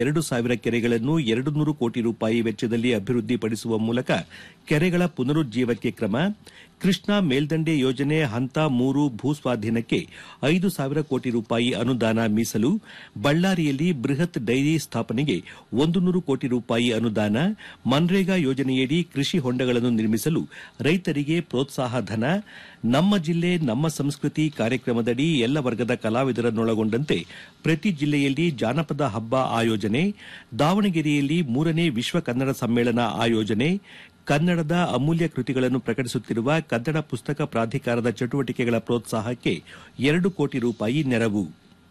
ಎರಡು ಸಾವಿರ ಕೆರೆಗಳನ್ನು ಎರಡು ನೂರು ಕೋಟಿ ರೂಪಾಯಿ ವೆಚ್ಚದಲ್ಲಿ ಅಭಿವೃದ್ಧಿಪಡಿಸುವ ಮೂಲಕ ಕೆರೆಗಳ ಪುನರುಜ್ಜೀವಕ್ಕೆ ಕ್ರಮ ಕೃಷ್ಣಾ ಮೇಲ್ದಂಡೆ ಯೋಜನೆ ಹಂತ ಮೂರು ಭೂಸ್ವಾಧೀನಕ್ಕೆ ಐದು ಸಾವಿರ ಕೋಟಿ ರೂಪಾಯಿ ಅನುದಾನ ಮೀಸಲು ಬಳ್ಳಾರಿಯಲ್ಲಿ ಬೃಹತ್ ಡೈರಿ ಸ್ಥಾಪನೆಗೆ ಒಂದು ನೂರು ಕೋಟಿ ರೂಪಾಯಿ ಅನುದಾನ ಮನ್ರೇಗಾ ಯೋಜನೆಯಡಿ ಕೃಷಿ ಹೊಂಡಗಳನ್ನು ನಿರ್ಮಿಸಲು ರೈತರಿಗೆ ಪ್ರೋತ್ಸಾಹ ಧನ ನಮ್ಮ ಜಿಲ್ಲೆ ನಮ್ಮ ಸಂಸ್ಕೃತಿ ಕಾರ್ಯಕ್ರಮದಡಿ ಎಲ್ಲ ವರ್ಗದ ಕಲಾವಿದರನ್ನೊಳಗೊಂಡಂತೆ ಪ್ರತಿ ಜಿಲ್ಲೆಯಲ್ಲಿ ಜಾನಪದ ಹಬ್ಬ ಆಯೋಜನೆ ದಾವಣಗೆರೆಯಲ್ಲಿ ಮೂರನೇ ವಿಶ್ವ ಕನ್ನಡ ಸಮ್ಮೇಳನ ಆಯೋಜನೆ ಕನ್ನಡದ ಅಮೂಲ್ಯ ಕೃತಿಗಳನ್ನು ಪ್ರಕಟಿಸುತ್ತಿರುವ ಕನ್ನಡ ಪುಸ್ತಕ ಪ್ರಾಧಿಕಾರದ ಚಟುವಟಿಕೆಗಳ ಪ್ರೋತ್ಸಾಹಕ್ಕೆ ಎರಡು ಕೋಟಿ ರೂಪಾಯಿ ನೆರವು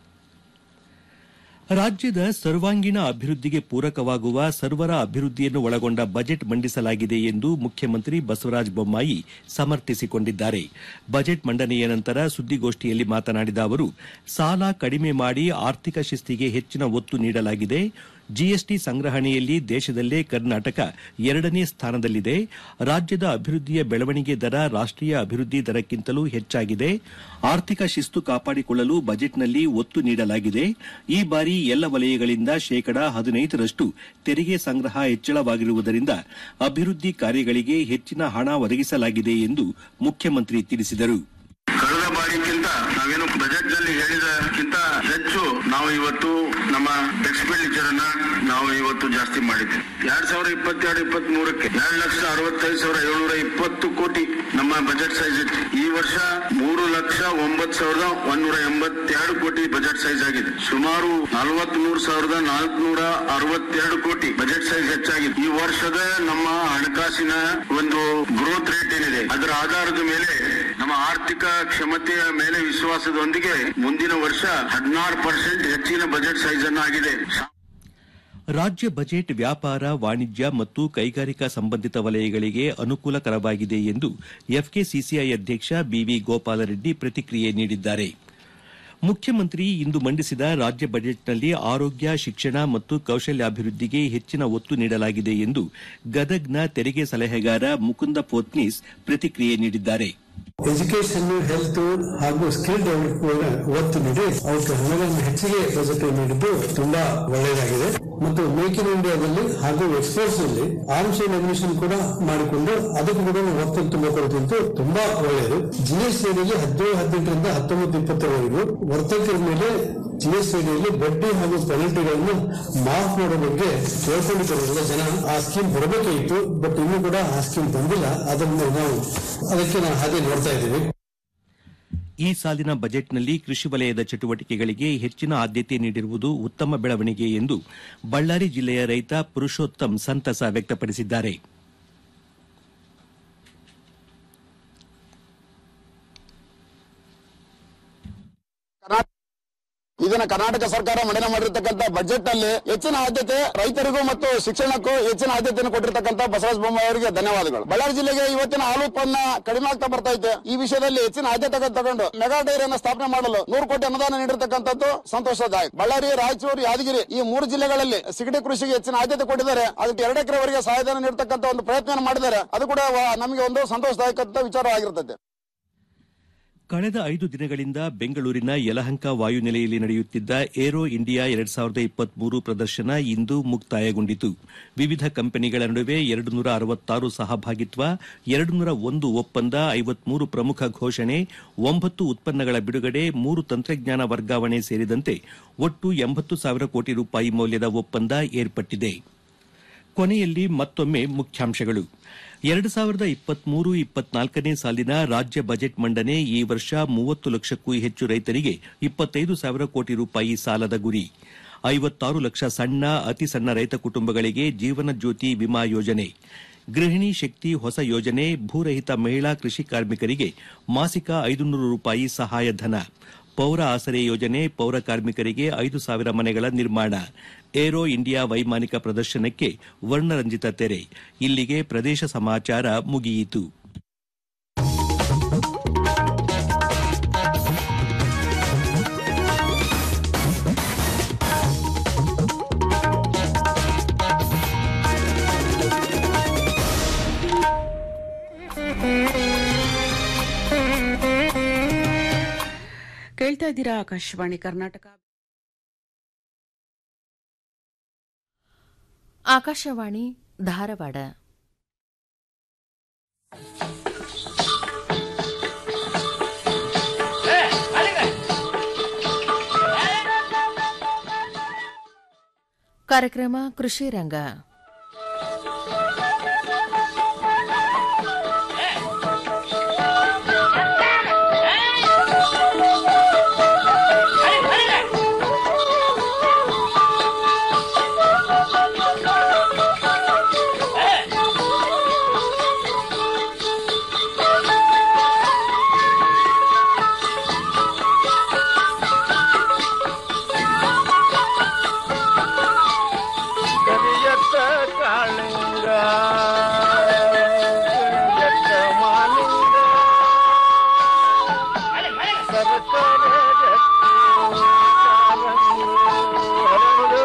ರಾಜ್ಯದ ಸರ್ವಾಂಗೀಣ ಅಭಿವೃದ್ಧಿಗೆ ಪೂರಕವಾಗುವ ಸರ್ವರ ಅಭಿವೃದ್ಧಿಯನ್ನು ಒಳಗೊಂಡ ಬಜೆಟ್ ಮಂಡಿಸಲಾಗಿದೆ ಎಂದು ಮುಖ್ಯಮಂತ್ರಿ ಬಸವರಾಜ ಬೊಮ್ಮಾಯಿ ಸಮರ್ಥಿಸಿಕೊಂಡಿದ್ದಾರೆ ಬಜೆಟ್ ಮಂಡನೆಯ ನಂತರ ಸುದ್ದಿಗೋಷ್ಠಿಯಲ್ಲಿ ಮಾತನಾಡಿದ ಅವರು ಸಾಲ ಕಡಿಮೆ ಮಾಡಿ ಆರ್ಥಿಕ ಶಿಸ್ತಿಗೆ ಹೆಚ್ಚಿನ ಒತ್ತು ನೀಡಲಾಗಿದೆ ಜಿಎಸ್ಟಿ ಸಂಗ್ರಹಣೆಯಲ್ಲಿ ದೇಶದಲ್ಲೇ ಕರ್ನಾಟಕ ಎರಡನೇ ಸ್ಥಾನದಲ್ಲಿದೆ ರಾಜ್ಯದ ಅಭಿವೃದ್ಧಿಯ ಬೆಳವಣಿಗೆ ದರ ರಾಷ್ಟೀಯ ಅಭಿವೃದ್ಧಿ ದರಕ್ಕಿಂತಲೂ ಹೆಚ್ಚಾಗಿದೆ ಆರ್ಥಿಕ ಶಿಸ್ತು ಕಾಪಾಡಿಕೊಳ್ಳಲು ಬಜೆಟ್ನಲ್ಲಿ ಒತ್ತು ನೀಡಲಾಗಿದೆ ಈ ಬಾರಿ ಎಲ್ಲ ವಲಯಗಳಿಂದ ಶೇಕಡಾ ಹದಿನೈದರಷ್ಟು ತೆರಿಗೆ ಸಂಗ್ರಹ ಹೆಚ್ಚಳವಾಗಿರುವುದರಿಂದ ಅಭಿವೃದ್ಧಿ ಕಾರ್ಯಗಳಿಗೆ ಹೆಚ್ಚಿನ ಹಣ ಒದಗಿಸಲಾಗಿದೆ ಎಂದು ಮುಖ್ಯಮಂತ್ರಿ ತಿಳಿಸಿದರು ಕಳೆದ ಬಾರಿಗಿಂತ ನಾವೇನು ಬಜೆಟ್ ನಲ್ಲಿ ಹೇಳಿದಕ್ಕಿಂತ ಹೆಚ್ಚು ನಾವು ಇವತ್ತು ನಮ್ಮ ಎಕ್ಸ್ಪೆಂಡಿಚರ್ ಅನ್ನ ನಾವು ಇವತ್ತು ಜಾಸ್ತಿ ಮಾಡಿದ್ವಿ ಎರಡ್ ಸಾವಿರದ ಇಪ್ಪತ್ತೆರಡು ಇಪ್ಪತ್ತ್ ಮೂರಕ್ಕೆ ಎರಡು ಲಕ್ಷ ಅರವತ್ತೈದು ಸಾವಿರ ಏಳ್ನೂರ ಇಪ್ಪತ್ತು ಕೋಟಿ ನಮ್ಮ ಬಜೆಟ್ ಸೈಜ್ ಇತ್ತು ಈ ವರ್ಷ ಮೂರು ಲಕ್ಷ ಒಂಬತ್ತು ಸಾವಿರದ ಒಂದೂರ ಎಂಬತ್ತೆರಡು ಕೋಟಿ ಬಜೆಟ್ ಸೈಜ್ ಆಗಿದೆ ಸುಮಾರು ನಲವತ್ತ್ ಮೂರು ಸಾವಿರದ ನಾಲ್ಕುನೂರ ಅರವತ್ತೆರಡು ಕೋಟಿ ಬಜೆಟ್ ಸೈಜ್ ಹೆಚ್ಚಾಗಿದೆ ಈ ವರ್ಷದ ನಮ್ಮ ಹಣಕಾಸಿನ ಒಂದು ಗ್ರೋತ್ ರೇಟ್ ಏನಿದೆ ಅದರ ಆಧಾರದ ಮೇಲೆ ನಮ್ಮ ಆರ್ಥಿಕ ಕ್ಷಮತೆಯ ಮೇಲೆ ವಿಶ್ವಾಸದೊಂದಿಗೆ ಮುಂದಿನ ವರ್ಷ ಹದಿನಾರು ಪರ್ಸೆಂಟ್ ಹೆಚ್ಚಿನ ಬಜೆಟ್ ಸೈಜ್ ಅನ್ನು ಆಗಿದೆ ರಾಜ್ಯ ಬಜೆಟ್ ವ್ಯಾಪಾರ ವಾಣಿಜ್ಯ ಮತ್ತು ಕೈಗಾರಿಕಾ ಸಂಬಂಧಿತ ವಲಯಗಳಿಗೆ ಅನುಕೂಲಕರವಾಗಿದೆ ಎಂದು ಎಫ್ಕೆಸಿಸಿಐ ಅಧ್ಯಕ್ಷ ಬಿವಿ ಗೋಪಾಲರೆಡ್ಡಿ ಪ್ರತಿಕ್ರಿಯೆ ನೀಡಿದ್ದಾರೆ ಮುಖ್ಯಮಂತ್ರಿ ಇಂದು ಮಂಡಿಸಿದ ರಾಜ್ಯ ಬಜೆಟ್ನಲ್ಲಿ ಆರೋಗ್ಯ ಶಿಕ್ಷಣ ಮತ್ತು ಕೌಶಲ್ಯಾಭಿವೃದ್ಧಿಗೆ ಹೆಚ್ಚಿನ ಒತ್ತು ನೀಡಲಾಗಿದೆ ಎಂದು ಗದಗ್ನ ತೆರಿಗೆ ಸಲಹೆಗಾರ ಮುಕುಂದ ಪೋತ್ನೀಸ್ ಪ್ರತಿಕ್ರಿಯೆ ನೀಡಿದ್ದಾರೆ ಎಜುಕೇಶನ್ ಹೆಲ್ತ್ ಹಾಗೂ ಸ್ಕಿಲ್ ಡೆವಲಪ್ಮೆಂಟ್ ಒತ್ತು ನೀಡಿ ಅವಕ್ಕೆ ಹಣವನ್ನು ಹೆಚ್ಚಿಗೆ ಬಜೆಟ್ ನೀಡಿದ್ದು ತುಂಬಾ ಒಳ್ಳೆಯದಾಗಿದೆ ಮತ್ತು ಮೇಕ್ ಇನ್ ಇಂಡಿಯಾದಲ್ಲಿ ಹಾಗೂ ಎಕ್ಸ್ಪೋರ್ಟ್ಸ್ ನಲ್ಲಿ ಆರ್ಮ್ಸ್ ಅಂಡ್ ಅಡ್ಮಿಷನ್ ಕೂಡ ಮಾಡಿಕೊಂಡು ಅದಕ್ಕೂ ಕೂಡ ಒತ್ತು ತುಂಬ ಕೊಡುತ್ತಿದ್ದು ತುಂಬಾ ಒಳ್ಳೆಯದು ಜಿಎಸ್ಟಿಯಲ್ಲಿ ಹದಿನೇಳು ಹದಿನೆಂಟರಿಂದ ಹತ್ತೊಂಬತ್ತು ಇಪ್ಪತ್ತರವರೆಗೂ ವರ್ತಕರ ಮೇಲೆ ಜಿಎಸ್ಟಿಯಲ್ಲಿ ಬಡ್ಡಿ ಹಾಗೂ ಪೆನಲ್ಟಿಗಳನ್ನು ಮಾಫ್ ಮಾಡೋ ಬಗ್ಗೆ ಕೇಳ್ಕೊಂಡಿದ್ದರಿಂದ ಜನ ಆ ಸ್ಕೀಮ್ ಬರಬೇಕಾಗಿತ್ತು ಬಟ್ ಇನ್ನೂ ಕೂಡ ಆ ಸ್ಕೀಮ್ ಬಂದಿಲ್ಲ ಅದನ್ನು ನಾವು ಅದಕ್ಕೆ ನಾವು ಹಾಗೆ ನೋಡ್ತಾ ಇದ್ದೀವಿ ಈ ಸಾಲಿನ ಬಜೆಟ್ನಲ್ಲಿ ಕೃಷಿ ವಲಯದ ಚಟುವಟಿಕೆಗಳಿಗೆ ಹೆಚ್ಚಿನ ಆದ್ಯತೆ ನೀಡಿರುವುದು ಉತ್ತಮ ಬೆಳವಣಿಗೆ ಎಂದು ಬಳ್ಳಾರಿ ಜಿಲ್ಲೆಯ ರೈತ ಪುರುಷೋತ್ತಮ್ ಸಂತಸ ವ್ಯಕ್ತಪಡಿಸಿದ್ದಾರೆ ಇದನ್ನ ಕರ್ನಾಟಕ ಸರ್ಕಾರ ಮಂಡನೆ ಮಾಡಿರ್ತಕ್ಕಂಥ ಬಜೆಟ್ ನಲ್ಲಿ ಹೆಚ್ಚಿನ ಆದ್ಯತೆ ರೈತರಿಗೂ ಮತ್ತು ಶಿಕ್ಷಣಕ್ಕೂ ಹೆಚ್ಚಿನ ಆದ್ಯತೆಯನ್ನು ಕೊಟ್ಟಿರ್ತಕ್ಕಂಥ ಬಸವರಾಜ ಬೊಮ್ಮಾಯಿ ಅವರಿಗೆ ಧನ್ಯವಾದಗಳು ಬಳ್ಳಾರಿ ಜಿಲ್ಲೆಗೆ ಇವತ್ತಿನ ಹಾಲು ಉತ್ಪನ್ನ ಕಡಿಮೆ ಆಗ್ತಾ ಬರ್ತಾ ಇದೆ ಈ ವಿಷಯದಲ್ಲಿ ಹೆಚ್ಚಿನ ಆದ್ಯತೆ ತಗೊಂಡು ಮೆಗಾ ಡೈರಿಯನ್ನು ಸ್ಥಾಪನೆ ಮಾಡಲು ನೂರು ಕೋಟಿ ಅನುದಾನ ನೀಡಿರ್ತಕ್ಕಂಥದ್ದು ಸಂತೋಷದಾಯಕ ಬಳ್ಳಾರಿ ರಾಯಚೂರು ಯಾದಗಿರಿ ಈ ಮೂರು ಜಿಲ್ಲೆಗಳಲ್ಲಿ ಸಿಗಡಿ ಕೃಷಿಗೆ ಹೆಚ್ಚಿನ ಆದ್ಯತೆ ಕೊಟ್ಟಿದ್ದಾರೆ ಅದಕ್ಕೆ ಎರಡು ಎಕರೆವರೆಗೆ ಸಹಾಯಧನ ನೀಡತಕ್ಕಂಥ ಒಂದು ಪ್ರಯತ್ನ ಮಾಡಿದ್ದಾರೆ ಅದು ಕೂಡ ವ- ನಮಗೆ ಒಂದು ಸಂತೋಷದಾಯಕ ವಿಚಾರವಾಗಿರುತ್ತದೆ ಕಳೆದ ಐದು ದಿನಗಳಿಂದ ಬೆಂಗಳೂರಿನ ಯಲಹಂಕ ವಾಯುನೆಲೆಯಲ್ಲಿ ನಡೆಯುತ್ತಿದ್ದ ಏರೋ ಇಂಡಿಯಾ ಎರಡ್ ಸಾವಿರದ ಇಪ್ಪತ್ಮೂರು ಪ್ರದರ್ಶನ ಇಂದು ಮುಕ್ತಾಯಗೊಂಡಿತು ವಿವಿಧ ಕಂಪನಿಗಳ ನಡುವೆ ಎರಡು ನೂರ ಅರವತ್ತಾರು ಸಹಭಾಗಿತ್ವ ಎರಡು ನೂರ ಒಂದು ಒಪ್ಪಂದ ಐವತ್ಮೂರು ಪ್ರಮುಖ ಘೋಷಣೆ ಒಂಬತ್ತು ಉತ್ಪನ್ನಗಳ ಬಿಡುಗಡೆ ಮೂರು ತಂತ್ರಜ್ಞಾನ ವರ್ಗಾವಣೆ ಸೇರಿದಂತೆ ಒಟ್ಟು ಎಂಬತ್ತು ಸಾವಿರ ಕೋಟಿ ರೂಪಾಯಿ ಮೌಲ್ಯದ ಒಪ್ಪಂದ ಏರ್ಪಟ್ಟಿದೆ ಕೊನೆಯಲ್ಲಿ ಮತ್ತೊಮ್ಮೆ ಮುಖ್ಯಾಂಶಗಳು ಎರಡು ಸಾವಿರದ ಇಪ್ಪತ್ಮೂರು ಇಪ್ಪತ್ನಾಲ್ಕನೇ ಸಾಲಿನ ರಾಜ್ಯ ಬಜೆಟ್ ಮಂಡನೆ ಈ ವರ್ಷ ಮೂವತ್ತು ಲಕ್ಷಕ್ಕೂ ಹೆಚ್ಚು ರೈತರಿಗೆ ಇಪ್ಪತ್ತೈದು ಸಾವಿರ ಕೋಟಿ ರೂಪಾಯಿ ಸಾಲದ ಗುರಿ ಐವತ್ತಾರು ಲಕ್ಷ ಸಣ್ಣ ಅತಿ ಸಣ್ಣ ರೈತ ಕುಟುಂಬಗಳಿಗೆ ಜೀವನ ಜ್ಯೋತಿ ವಿಮಾ ಯೋಜನೆ ಗೃಹಿಣಿ ಶಕ್ತಿ ಹೊಸ ಯೋಜನೆ ಭೂರಹಿತ ಮಹಿಳಾ ಕೃಷಿ ಕಾರ್ಮಿಕರಿಗೆ ಮಾಸಿಕ ಐದುನೂರು ರೂಪಾಯಿ ಸಹಾಯಧನ ಪೌರ ಆಸರೆ ಯೋಜನೆ ಪೌರ ಕಾರ್ಮಿಕರಿಗೆ ಐದು ಸಾವಿರ ಮನೆಗಳ ನಿರ್ಮಾಣ ಏರೋ ಇಂಡಿಯಾ ವೈಮಾನಿಕ ಪ್ರದರ್ಶನಕ್ಕೆ ವರ್ಣರಂಜಿತ ತೆರೆ ಇಲ್ಲಿಗೆ ಪ್ರದೇಶ ಸಮಾಚಾರ ಮುಗಿಯಿತು ಕೇಳ್ತಾ ಇದ್ದೀರಾ ಆಕಾಶವಾಣಿ ಕರ್ನಾಟಕ ಆಕಾಶವಾಣಿ ಧಾರವಾಡ ಕಾರ್ಯಕ್ರಮ ಕೃಷಿ ರಂಗ ಕರಿಯತ್ತ ಕಾಳಿಂಗ ಕರಿಯತ್ತ ಮಾಲಿಂಗ ಸರಸರ ಗಟ್ಟಿ ಕಾಲಂಗು ಹರಳು.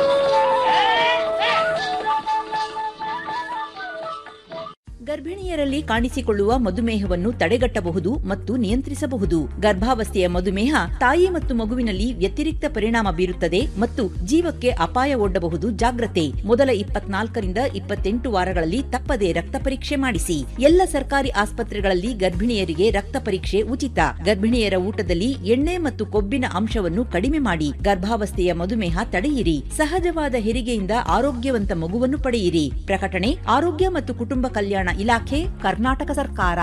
ಗರ್ಭಿಣಿಯರಲ್ಲಿ ಕಾಣಿಸಿಕೊಳ್ಳುವ ಮಧುಮೇಹವನ್ನು ತಡೆಗಟ್ಟಬಹುದು ಮತ್ತು ನಿಯಂತ್ರಿಸಬಹುದು ಗರ್ಭಾವಸ್ಥೆಯ ಮಧುಮೇಹ ತಾಯಿ ಮತ್ತು ಮಗುವಿನಲ್ಲಿ ವ್ಯತಿರಿಕ್ತ ಪರಿಣಾಮ ಬೀರುತ್ತದೆ ಮತ್ತು ಜೀವಕ್ಕೆ ಅಪಾಯ ಒಡ್ಡಬಹುದು ಜಾಗ್ರತೆ ಮೊದಲ ಇಪ್ಪತ್ನಾಲ್ಕರಿಂದ ಇಪ್ಪತ್ತೆಂಟು ವಾರಗಳಲ್ಲಿ ತಪ್ಪದೆ ರಕ್ತ ಪರೀಕ್ಷೆ ಮಾಡಿಸಿ ಎಲ್ಲ ಸರ್ಕಾರಿ ಆಸ್ಪತ್ರೆಗಳಲ್ಲಿ ಗರ್ಭಿಣಿಯರಿಗೆ ರಕ್ತ ಪರೀಕ್ಷೆ ಉಚಿತ ಗರ್ಭಿಣಿಯರ ಊಟದಲ್ಲಿ ಎಣ್ಣೆ ಮತ್ತು ಕೊಬ್ಬಿನ ಅಂಶವನ್ನು ಕಡಿಮೆ ಮಾಡಿ ಗರ್ಭಾವಸ್ಥೆಯ ಮಧುಮೇಹ ತಡೆಯಿರಿ ಸಹಜವಾದ ಹೆರಿಗೆಯಿಂದ ಆರೋಗ್ಯವಂತ ಮಗುವನ್ನು ಪಡೆಯಿರಿ ಪ್ರಕಟಣೆ ಆರೋಗ್ಯ ಮತ್ತು ಕುಟುಂಬ ಕಲ್ಯಾಣ ಇಲಾಖೆ ಕರ್ನಾಟಕ ಸರ್ಕಾರ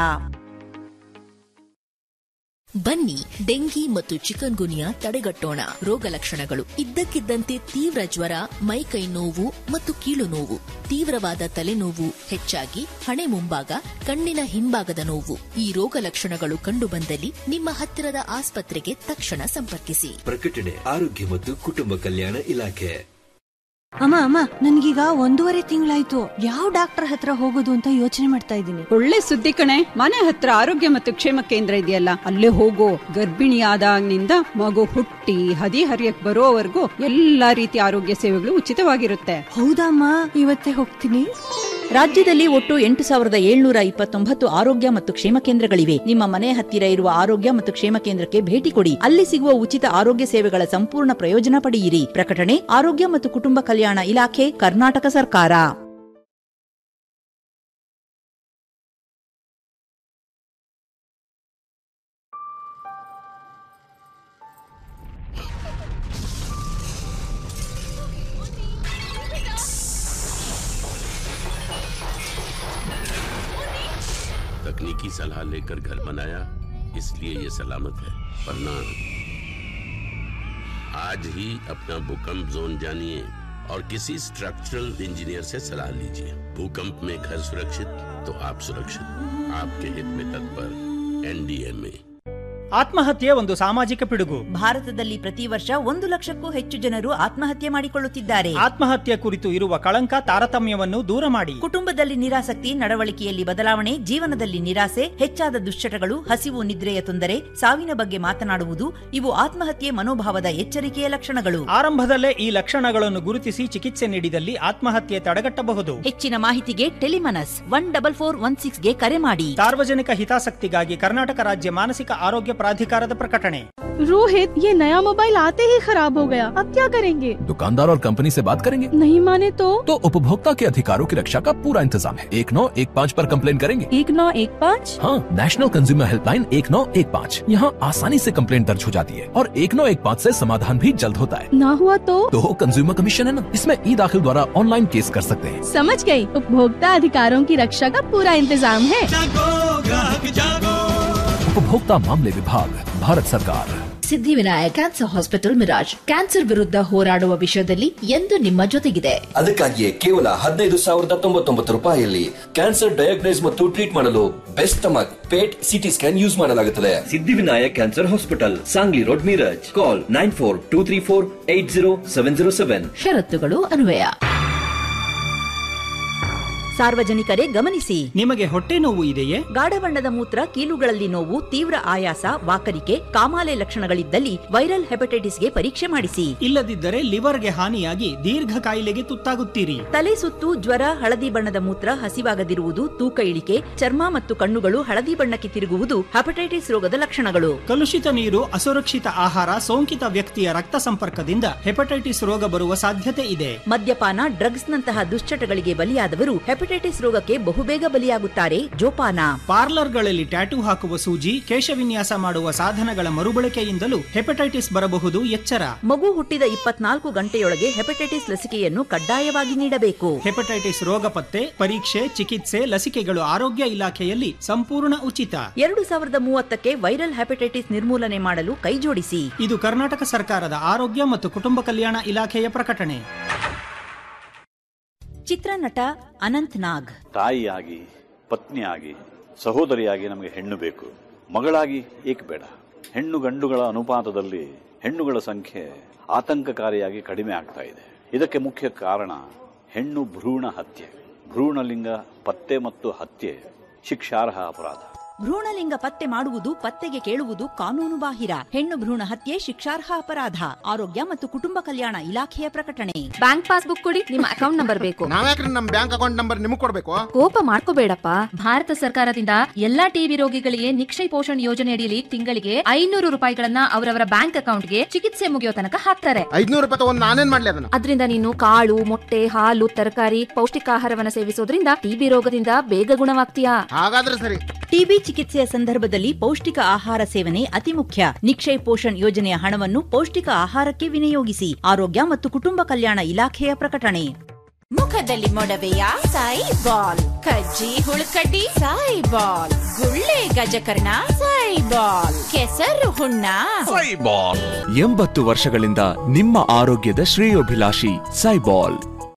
ಬನ್ನಿ ಡೆಂಗಿ ಮತ್ತು ಚಿಕನ್ ಗುನಿಯಾ ತಡೆಗಟ್ಟೋಣ ರೋಗ ಲಕ್ಷಣಗಳು ಇದ್ದಕ್ಕಿದ್ದಂತೆ ತೀವ್ರ ಜ್ವರ ಮೈಕೈ ನೋವು ಮತ್ತು ಕೀಲು ನೋವು ತೀವ್ರವಾದ ತಲೆನೋವು ಹೆಚ್ಚಾಗಿ ಹಣೆ ಮುಂಭಾಗ ಕಣ್ಣಿನ ಹಿಂಭಾಗದ ನೋವು ಈ ರೋಗ ಲಕ್ಷಣಗಳು ಕಂಡುಬಂದಲ್ಲಿ ನಿಮ್ಮ ಹತ್ತಿರದ ಆಸ್ಪತ್ರೆಗೆ ತಕ್ಷಣ ಸಂಪರ್ಕಿಸಿ ಪ್ರಕಟಣೆ ಆರೋಗ್ಯ ಮತ್ತು ಕುಟುಂಬ ಕಲ್ಯಾಣ ಇಲಾಖೆ ಅಮ್ಮ ಅಮ್ಮ ನನ್ಗೀಗ ಒಂದೂವರೆ ತಿಂಗಳಾಯ್ತು ಯಾವ ಡಾಕ್ಟರ್ ಹತ್ರ ಹೋಗೋದು ಅಂತ ಯೋಚನೆ ಮಾಡ್ತಾ ಇದ್ದೀನಿ ಒಳ್ಳೆ ಸುದ್ದಿ ಕಣೆ ಮನೆ ಹತ್ರ ಆರೋಗ್ಯ ಮತ್ತು ಕ್ಷೇಮ ಕೇಂದ್ರ ಇದೆಯಲ್ಲ ಅಲ್ಲೇ ಹೋಗೋ ಗರ್ಭಿಣಿ ಆದಾಗಿನಿಂದ ಮಗು ಹುಟ್ಟಿ ಹದಿ ಹರಿಯಕ್ ಬರೋವರೆಗೂ ಎಲ್ಲಾ ರೀತಿಯ ಆರೋಗ್ಯ ಸೇವೆಗಳು ಉಚಿತವಾಗಿರುತ್ತೆ ಹೌದಮ್ಮ ಇವತ್ತೇ ಹೋಗ್ತೀನಿ ರಾಜ್ಯದಲ್ಲಿ ಒಟ್ಟು ಎಂಟು ಸಾವಿರದ ಏಳ್ನೂರ ಇಪ್ಪತ್ತೊಂಬತ್ತು ಆರೋಗ್ಯ ಮತ್ತು ಕ್ಷೇಮ ಕೇಂದ್ರಗಳಿವೆ ನಿಮ್ಮ ಮನೆ ಹತ್ತಿರ ಇರುವ ಆರೋಗ್ಯ ಮತ್ತು ಕ್ಷೇಮ ಕೇಂದ್ರಕ್ಕೆ ಭೇಟಿ ಕೊಡಿ ಅಲ್ಲಿ ಸಿಗುವ ಉಚಿತ ಆರೋಗ್ಯ ಸೇವೆಗಳ ಸಂಪೂರ್ಣ ಪ್ರಯೋಜನ ಪಡೆಯಿರಿ ಪ್ರಕಟಣೆ ಆರೋಗ್ಯ ಮತ್ತು ಕುಟುಂಬ ಕಲ್ಯಾಣ ಇಲಾಖೆ ಕರ್ನಾಟಕ ಸರ್ಕಾರ तकनीकी सलाह लेकर घर बनाया इसलिए ये सलामत है वरना आज ही अपना भूकंप जोन जानिए और किसी स्ट्रक्चरल इंजीनियर से सलाह लीजिए भूकंप में घर सुरक्षित तो आप सुरक्षित आपके हित में तत्पर एनडीएमए ಆತ್ಮಹತ್ಯೆ ಒಂದು ಸಾಮಾಜಿಕ ಪಿಡುಗು ಭಾರತದಲ್ಲಿ ಪ್ರತಿ ವರ್ಷ ಒಂದು ಲಕ್ಷಕ್ಕೂ ಹೆಚ್ಚು ಜನರು ಆತ್ಮಹತ್ಯೆ ಮಾಡಿಕೊಳ್ಳುತ್ತಿದ್ದಾರೆ ಆತ್ಮಹತ್ಯೆ ಕುರಿತು ಇರುವ ಕಳಂಕ ತಾರತಮ್ಯವನ್ನು ದೂರ ಮಾಡಿ ಕುಟುಂಬದಲ್ಲಿ ನಿರಾಸಕ್ತಿ ನಡವಳಿಕೆಯಲ್ಲಿ ಬದಲಾವಣೆ ಜೀವನದಲ್ಲಿ ನಿರಾಸೆ ಹೆಚ್ಚಾದ ದುಶ್ಚಟಗಳು ಹಸಿವು ನಿದ್ರೆಯ ತೊಂದರೆ ಸಾವಿನ ಬಗ್ಗೆ ಮಾತನಾಡುವುದು ಇವು ಆತ್ಮಹತ್ಯೆ ಮನೋಭಾವದ ಎಚ್ಚರಿಕೆಯ ಲಕ್ಷಣಗಳು ಆರಂಭದಲ್ಲೇ ಈ ಲಕ್ಷಣಗಳನ್ನು ಗುರುತಿಸಿ ಚಿಕಿತ್ಸೆ ನೀಡಿದಲ್ಲಿ ಆತ್ಮಹತ್ಯೆ ತಡೆಗಟ್ಟಬಹುದು ಹೆಚ್ಚಿನ ಮಾಹಿತಿಗೆ Tele Manas one double four one ಸಿಕ್ಸ್ಗೆ ಕರೆ ಮಾಡಿ ಸಾರ್ವಜನಿಕ ಹಿತಾಸಕ್ತಿಗಾಗಿ ಕರ್ನಾಟಕ ರಾಜ್ಯ ಮಾನಸಿಕ ಆರೋಗ್ಯ ಪ್ರಾಧಿಕಾರದ ಪ್ರಕಟಣೆ रोहित ये नया मोबाइल आते ही खराब हो गया अब क्या करेंगे दुकानदार और कंपनी से बात करेंगे नहीं माने तो तो उपभोक्ता के अधिकारों की रक्षा का पूरा इंतजाम है एक नौ एक पाँच आरोप कम्प्लेन करेंगे एक नौ एक पाँच हाँ नेशनल कंज्यूमर हेल्पलाइन एक नौ एक पाँच यहाँ आसानी से कम्प्लेन दर्ज हो जाती है और एक नौ एक पाँच ऐसी समाधान भी जल्द होता है ना हुआ तो तो कंज्यूमर कमीशन है ना इसमें ई दाखिल द्वारा ऑनलाइन केस कर सकते हैं समझ गई उपभोक्ता अधिकारों की रक्षा का पूरा इंतजाम है उपभोक्ता मामले विभाग भारत सरकार Siddhivinayak cancer hospital Miraj cancer ವಿರುದ್ಧ ಹೋರಾಡುವ ವಿಷಯದಲ್ಲಿ ಎಂದು ನಿಮ್ಮ ಜೊತೆಗಿದೆ ಅದಕ್ಕಾಗಿಯೇ ಕೇವಲ ಹದಿನೈದು ಸಾವಿರದ ತೊಂಬತ್ತೊಂಬತ್ತು ರೂಪಾಯಿಯಲ್ಲಿ ಕ್ಯಾನ್ಸರ್ ಡಯಾಗ್ನೈಸ್ ಮತ್ತು ಟ್ರೀಟ್ ಮಾಡಲು best stomach PET CT scan use ಮಾಡಲಾಗುತ್ತದೆ Siddhivinayak cancer hospital Sangli road Miraj call nine four two three four eight zero seven zero seven ಷರತ್ತುಗಳು ಅನ್ವಯ ಸಾರ್ವಜನಿಕರೇ ಗಮನಿಸಿ ನಿಮಗೆ ಹೊಟ್ಟೆ ನೋವು ಇದೆಯೇ ಗಾಢ ಬಣ್ಣದ ಮೂತ್ರ ಕೀಲುಗಳಲ್ಲಿ ನೋವು ತೀವ್ರ ಆಯಾಸ ವಾಕರಿಕೆ ಕಾಮಾಲೆ ಲಕ್ಷಣಗಳಿದ್ದಲ್ಲಿ ವೈರಲ್ ಹೆಪಟೈಟಿಸ್ಗೆ ಪರೀಕ್ಷೆ ಮಾಡಿಸಿ ಇಲ್ಲದಿದ್ದರೆ ಲಿವರ್ಗೆ ಹಾನಿಯಾಗಿ ದೀರ್ಘ ಕಾಯಿಲೆಗೆ ತುತ್ತಾಗುತ್ತೀರಿ ತಲೆ ಸುತ್ತು ಜ್ವರ ಹಳದಿ ಬಣ್ಣದ ಮೂತ್ರ ಹಸಿವಾಗದಿರುವುದು ತೂಕ ಇಳಿಕೆ ಚರ್ಮ ಮತ್ತು ಕಣ್ಣುಗಳು ಹಳದಿ ಬಣ್ಣಕ್ಕೆ ತಿರುಗುವುದು ಹೆಪಟೈಟಿಸ್ ರೋಗದ ಲಕ್ಷಣಗಳು ಕಲುಷಿತ ನೀರು ಅಸುರಕ್ಷಿತ ಆಹಾರ ಸೋಂಕಿತ ವ್ಯಕ್ತಿಯ ರಕ್ತ ಸಂಪರ್ಕದಿಂದ ಹೆಪಟೈಟಿಸ್ ರೋಗ ಬರುವ ಸಾಧ್ಯತೆ ಇದೆ ಮದ್ಯಪಾನ ಡ್ರಗ್ಸ್ ನಂತಹ ದುಶ್ಚಟಗಳಿಗೆ ಬಲಿಯಾದವರು ಹೆಪಟೈಟಿಸ್ ರೋಗಕ್ಕೆ ಬಹುಬೇಗ ಬಲಿಯಾಗುತ್ತಾರೆ ಜೋಪಾನ ಪಾರ್ಲರ್ಗಳಲ್ಲಿ ಟ್ಯಾಟೂ ಹಾಕುವ ಸೂಜಿ ಕೇಶವಿನ್ಯಾಸ ಮಾಡುವ ಸಾಧನಗಳ ಮರುಬಳಕೆಯಿಂದಲೂ ಹೆಪಟೈಟಿಸ್ ಬರಬಹುದು ಎಚ್ಚರ ಮಗು ಹುಟ್ಟಿದ ಇಪ್ಪತ್ನಾಲ್ಕು ಗಂಟೆಯೊಳಗೆ ಹೆಪಟೈಟಿಸ್ ಲಸಿಕೆಯನ್ನು ಕಡ್ಡಾಯವಾಗಿ ನೀಡಬೇಕು ಹೆಪಟೈಟಿಸ್ ರೋಗ ಪತ್ತೆ ಪರೀಕ್ಷೆ ಚಿಕಿತ್ಸೆ ಲಸಿಕೆಗಳು ಆರೋಗ್ಯ ಇಲಾಖೆಯಲ್ಲಿ ಸಂಪೂರ್ಣ ಉಚಿತ ಎರಡು ಸಾವಿರದ ಮೂವತ್ತಕ್ಕೆ ವೈರಲ್ ಹೆಪಟೈಟಿಸ್ ನಿರ್ಮೂಲನೆ ಮಾಡಲು ಕೈಜೋಡಿಸಿ ಇದು ಕರ್ನಾಟಕ ಸರ್ಕಾರದ ಆರೋಗ್ಯ ಮತ್ತು ಕುಟುಂಬ ಕಲ್ಯಾಣ ಇಲಾಖೆಯ ಪ್ರಕಟಣೆ ಚಿತ್ರನಟ ಅನಂತ್ ನಾಗ್ ತಾಯಿಯಾಗಿ ಪತ್ನಿಯಾಗಿ ಸಹೋದರಿಯಾಗಿ ನಮಗೆ ಹೆಣ್ಣು ಬೇಕು ಮಗಳಾಗಿ ಏಕೆ ಬೇಡ ಹೆಣ್ಣು ಗಂಡುಗಳ ಅನುಪಾತದಲ್ಲಿ ಹೆಣ್ಣುಗಳ ಸಂಖ್ಯೆ ಆತಂಕಕಾರಿಯಾಗಿ ಕಡಿಮೆ ಆಗ್ತಾ ಇದೆ ಇದಕ್ಕೆ ಮುಖ್ಯ ಕಾರಣ ಹೆಣ್ಣು ಭ್ರೂಣ ಹತ್ಯೆ ಭ್ರೂಣಲಿಂಗ ಪತ್ತೆ ಮತ್ತು ಹತ್ಯೆ ಶಿಕ್ಷಾರ್ಹ ಅಪರಾಧ ಭ್ರೂಣಲಿಂಗ ಪತ್ತೆ ಮಾಡುವುದು ಪತ್ತೆಗೆ ಕೇಳುವುದು ಕಾನೂನು ಬಾಹಿರ ಹೆಣ್ಣು ಭ್ರೂಣ ಹತ್ಯೆ ಶಿಕ್ಷಾರ್ಹ ಅಪರಾಧ ಆರೋಗ್ಯ ಮತ್ತು ಕುಟುಂಬ ಕಲ್ಯಾಣ ಇಲಾಖೆಯ ಪ್ರಕಟಣೆ ಬ್ಯಾಂಕ್ ಪಾಸ್ಬುಕ್ ಕೊಡಿ ನಿಮ್ಮ ಅಕೌಂಟ್ ನಂಬರ್ ಬೇಕು ನಾವ್ಯಾಕ್ರಿ ನಮ್ ಬ್ಯಾಂಕ್ ಅಕೌಂಟ್ ನಂಬರ್ ನಿಮಗ್ ಕೊಡ್ಬೇಕು ಕೋಪ ಮಾಡ್ಕೋಬೇಡಪ್ಪ ಭಾರತ ಸರ್ಕಾರದಿಂದ ಎಲ್ಲಾ ಟಿಬಿ ರೋಗಿಗಳಿಗೆ ನಿಕ್ಷಯ ಪೋಷಣ್ ಯೋಜನೆ ಅಡಿಯಲ್ಲಿ ತಿಂಗಳಿಗೆ ಐನೂರು ರೂಪಾಯಿಗಳನ್ನ ಅವರವರ ಬ್ಯಾಂಕ್ ಅಕೌಂಟ್ಗೆ ಚಿಕಿತ್ಸೆ ಮುಗಿಯೋ ತನಕ ಹಾಕ್ತಾರೆ ಐದ್ನೂರು ರೂಪಾಯಿ ತಗೊಂಡ್ ನಾನೇನ್ ಮಾಡ್ಲಿ ಅದನ್ನ ಅದರಿಂದ ನೀನು ಕಾಳು ಮೊಟ್ಟೆ ಹಾಲು ತರಕಾರಿ ಪೌಷ್ಟಿಕಾಹಾರವನ್ನ ಸೇವಿಸೋದ್ರಿಂದ ಟಿಬಿ ರೋಗದಿಂದ ಬೇಗ ಗುಣವಾಗ್ತೀಯಾ ಹಾಗಾದ್ರೆ ಸರಿ ಟಿಬಿ ಚಿಕಿತ್ಸೆಯ ಸಂದರ್ಭದಲ್ಲಿ ಪೌಷ್ಟಿಕ ಆಹಾರ ಸೇವನೆ ಅತಿ ಮುಖ್ಯ ನಿಕ್ಷಯ್ ಪೋಷಣ್ ಯೋಜನೆಯ ಹಣವನ್ನು ಪೌಷ್ಟಿಕ ಆಹಾರಕ್ಕೆ ವಿನಿಯೋಗಿಸಿ ಆರೋಗ್ಯ ಮತ್ತು ಕುಟುಂಬ ಕಲ್ಯಾಣ ಇಲಾಖೆಯ ಪ್ರಕಟಣೆ ಮುಖದಲ್ಲಿ ಮೊಡವೆಯ ಸಾಯಿ ಬಾಲ್ ಕಜ್ಜಿ ಹುಳುಕಡ್ಡಿ ಸಾಯಿ ಬಾಲ್ ಗುಳ್ಳೆ ಗಜಕರ್ಣ ಸಾಯಿ ಬಾಲ್ ಕೆಸರು ಹುಣ್ಣ ಎಂಬತ್ತು ವರ್ಷಗಳಿಂದ ನಿಮ್ಮ ಆರೋಗ್ಯದ ಶ್ರೇಯೋಭಿಲಾಷಿ ಸೈಬಾಲ್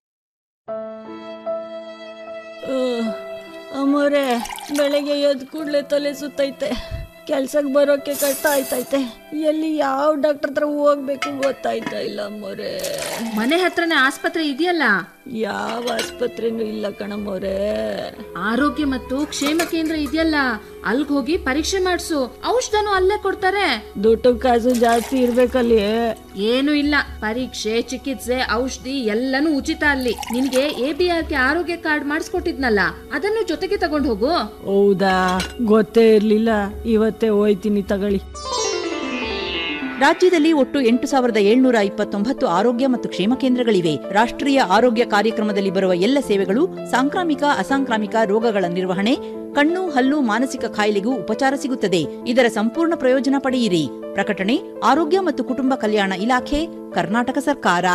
ಅಮ್ಮೋರೆ ಬೆಳಗ್ಗೆ ಎದ್ದು ಕೂಡಲೇ ತಲೆ ಸುತ್ತೈತೆ ಕೆಲ್ಸಕ್ಕೆ ಬರೋಕೆ ಕಷ್ಟ ಆಯ್ತೈತೆ ಎಲ್ಲಿ ಯಾವ ಡಾಕ್ಟರ್ ಹತ್ರ ಹೋಗ್ಬೇಕು ಗೊತ್ತಾಯ್ತಾ ಇಲ್ಲ ಅಮ್ಮೋರೆ ಮನೆ ಹತ್ರನೇ ಆಸ್ಪತ್ರೆ ಇದೆಯಲ್ಲ ಯಾವ ಆಸ್ಪತ್ರೆನೂ ಇಲ್ಲ ಕಣಮ್ಮೋರೆ ಆರೋಗ್ಯ ಮತ್ತು ಕ್ಷೇಮ ಕೇಂದ್ರ ಇದೆಯಲ್ಲ ಅಲ್ಗ್ ಹೋಗಿ ಪರೀಕ್ಷೆ ಮಾಡಿಸು ಔಷಧನು ಅಲ್ಲೇ ಕೊಡ್ತಾರೆ ದುಡ್ಡು ಕಾಸು ಜಾಸ್ತಿ ಇರ್ಬೇಕಲ್ಲಿ ಏನು ಇಲ್ಲ ಪರೀಕ್ಷೆ ಚಿಕಿತ್ಸೆ ಔಷಧಿ ಎಲ್ಲನೂ ಉಚಿತ ಅಲ್ಲಿ ನಿನ್ಗೆ ಎ ಬಿ ಆರ್ ಕೆ ಆರೋಗ್ಯ ಕಾರ್ಡ್ ಮಾಡಿಸ್ಕೊಟ್ಟಿದ್ನಲ್ಲ ಅದನ್ನು ಜೊತೆಗೆ ತಗೊಂಡ್ ಹೋಗು ಹೌದಾ ಗೊತ್ತೇ ಇರ್ಲಿಲ್ಲ ಇವತ್ತೇ ಹೋಯ್ತೀನಿ ತಗೊಳ್ಳಿ ರಾಜ್ಯದಲ್ಲಿ ಒಟ್ಟು ಎಂಟು ಸಾವಿರದ ಏಳ್ನೂರ ಇಪ್ಪತ್ತೊಂಬತ್ತು ಆರೋಗ್ಯ ಮತ್ತು ಕ್ಷೇಮ ಕೇಂದ್ರಗಳಿವೆ ರಾಷ್ಟ್ರೀಯ ಆರೋಗ್ಯ ಕಾರ್ಯಕ್ರಮದಲ್ಲಿ ಬರುವ ಎಲ್ಲ ಸೇವೆಗಳು ಸಾಂಕ್ರಾಮಿಕ ಅಸಾಂಕ್ರಾಮಿಕ ರೋಗಗಳ ನಿರ್ವಹಣೆ ಕಣ್ಣು ಹಲ್ಲು ಮಾನಸಿಕ ಕಾಯಿಲೆಗೂ ಉಪಚಾರ ಸಿಗುತ್ತದೆ ಇದರ ಸಂಪೂರ್ಣ ಪ್ರಯೋಜನ ಪಡೆಯಿರಿ ಪ್ರಕಟಣೆ ಆರೋಗ್ಯ ಮತ್ತು ಕುಟುಂಬ ಕಲ್ಯಾಣ ಇಲಾಖೆ ಕರ್ನಾಟಕ ಸರ್ಕಾರ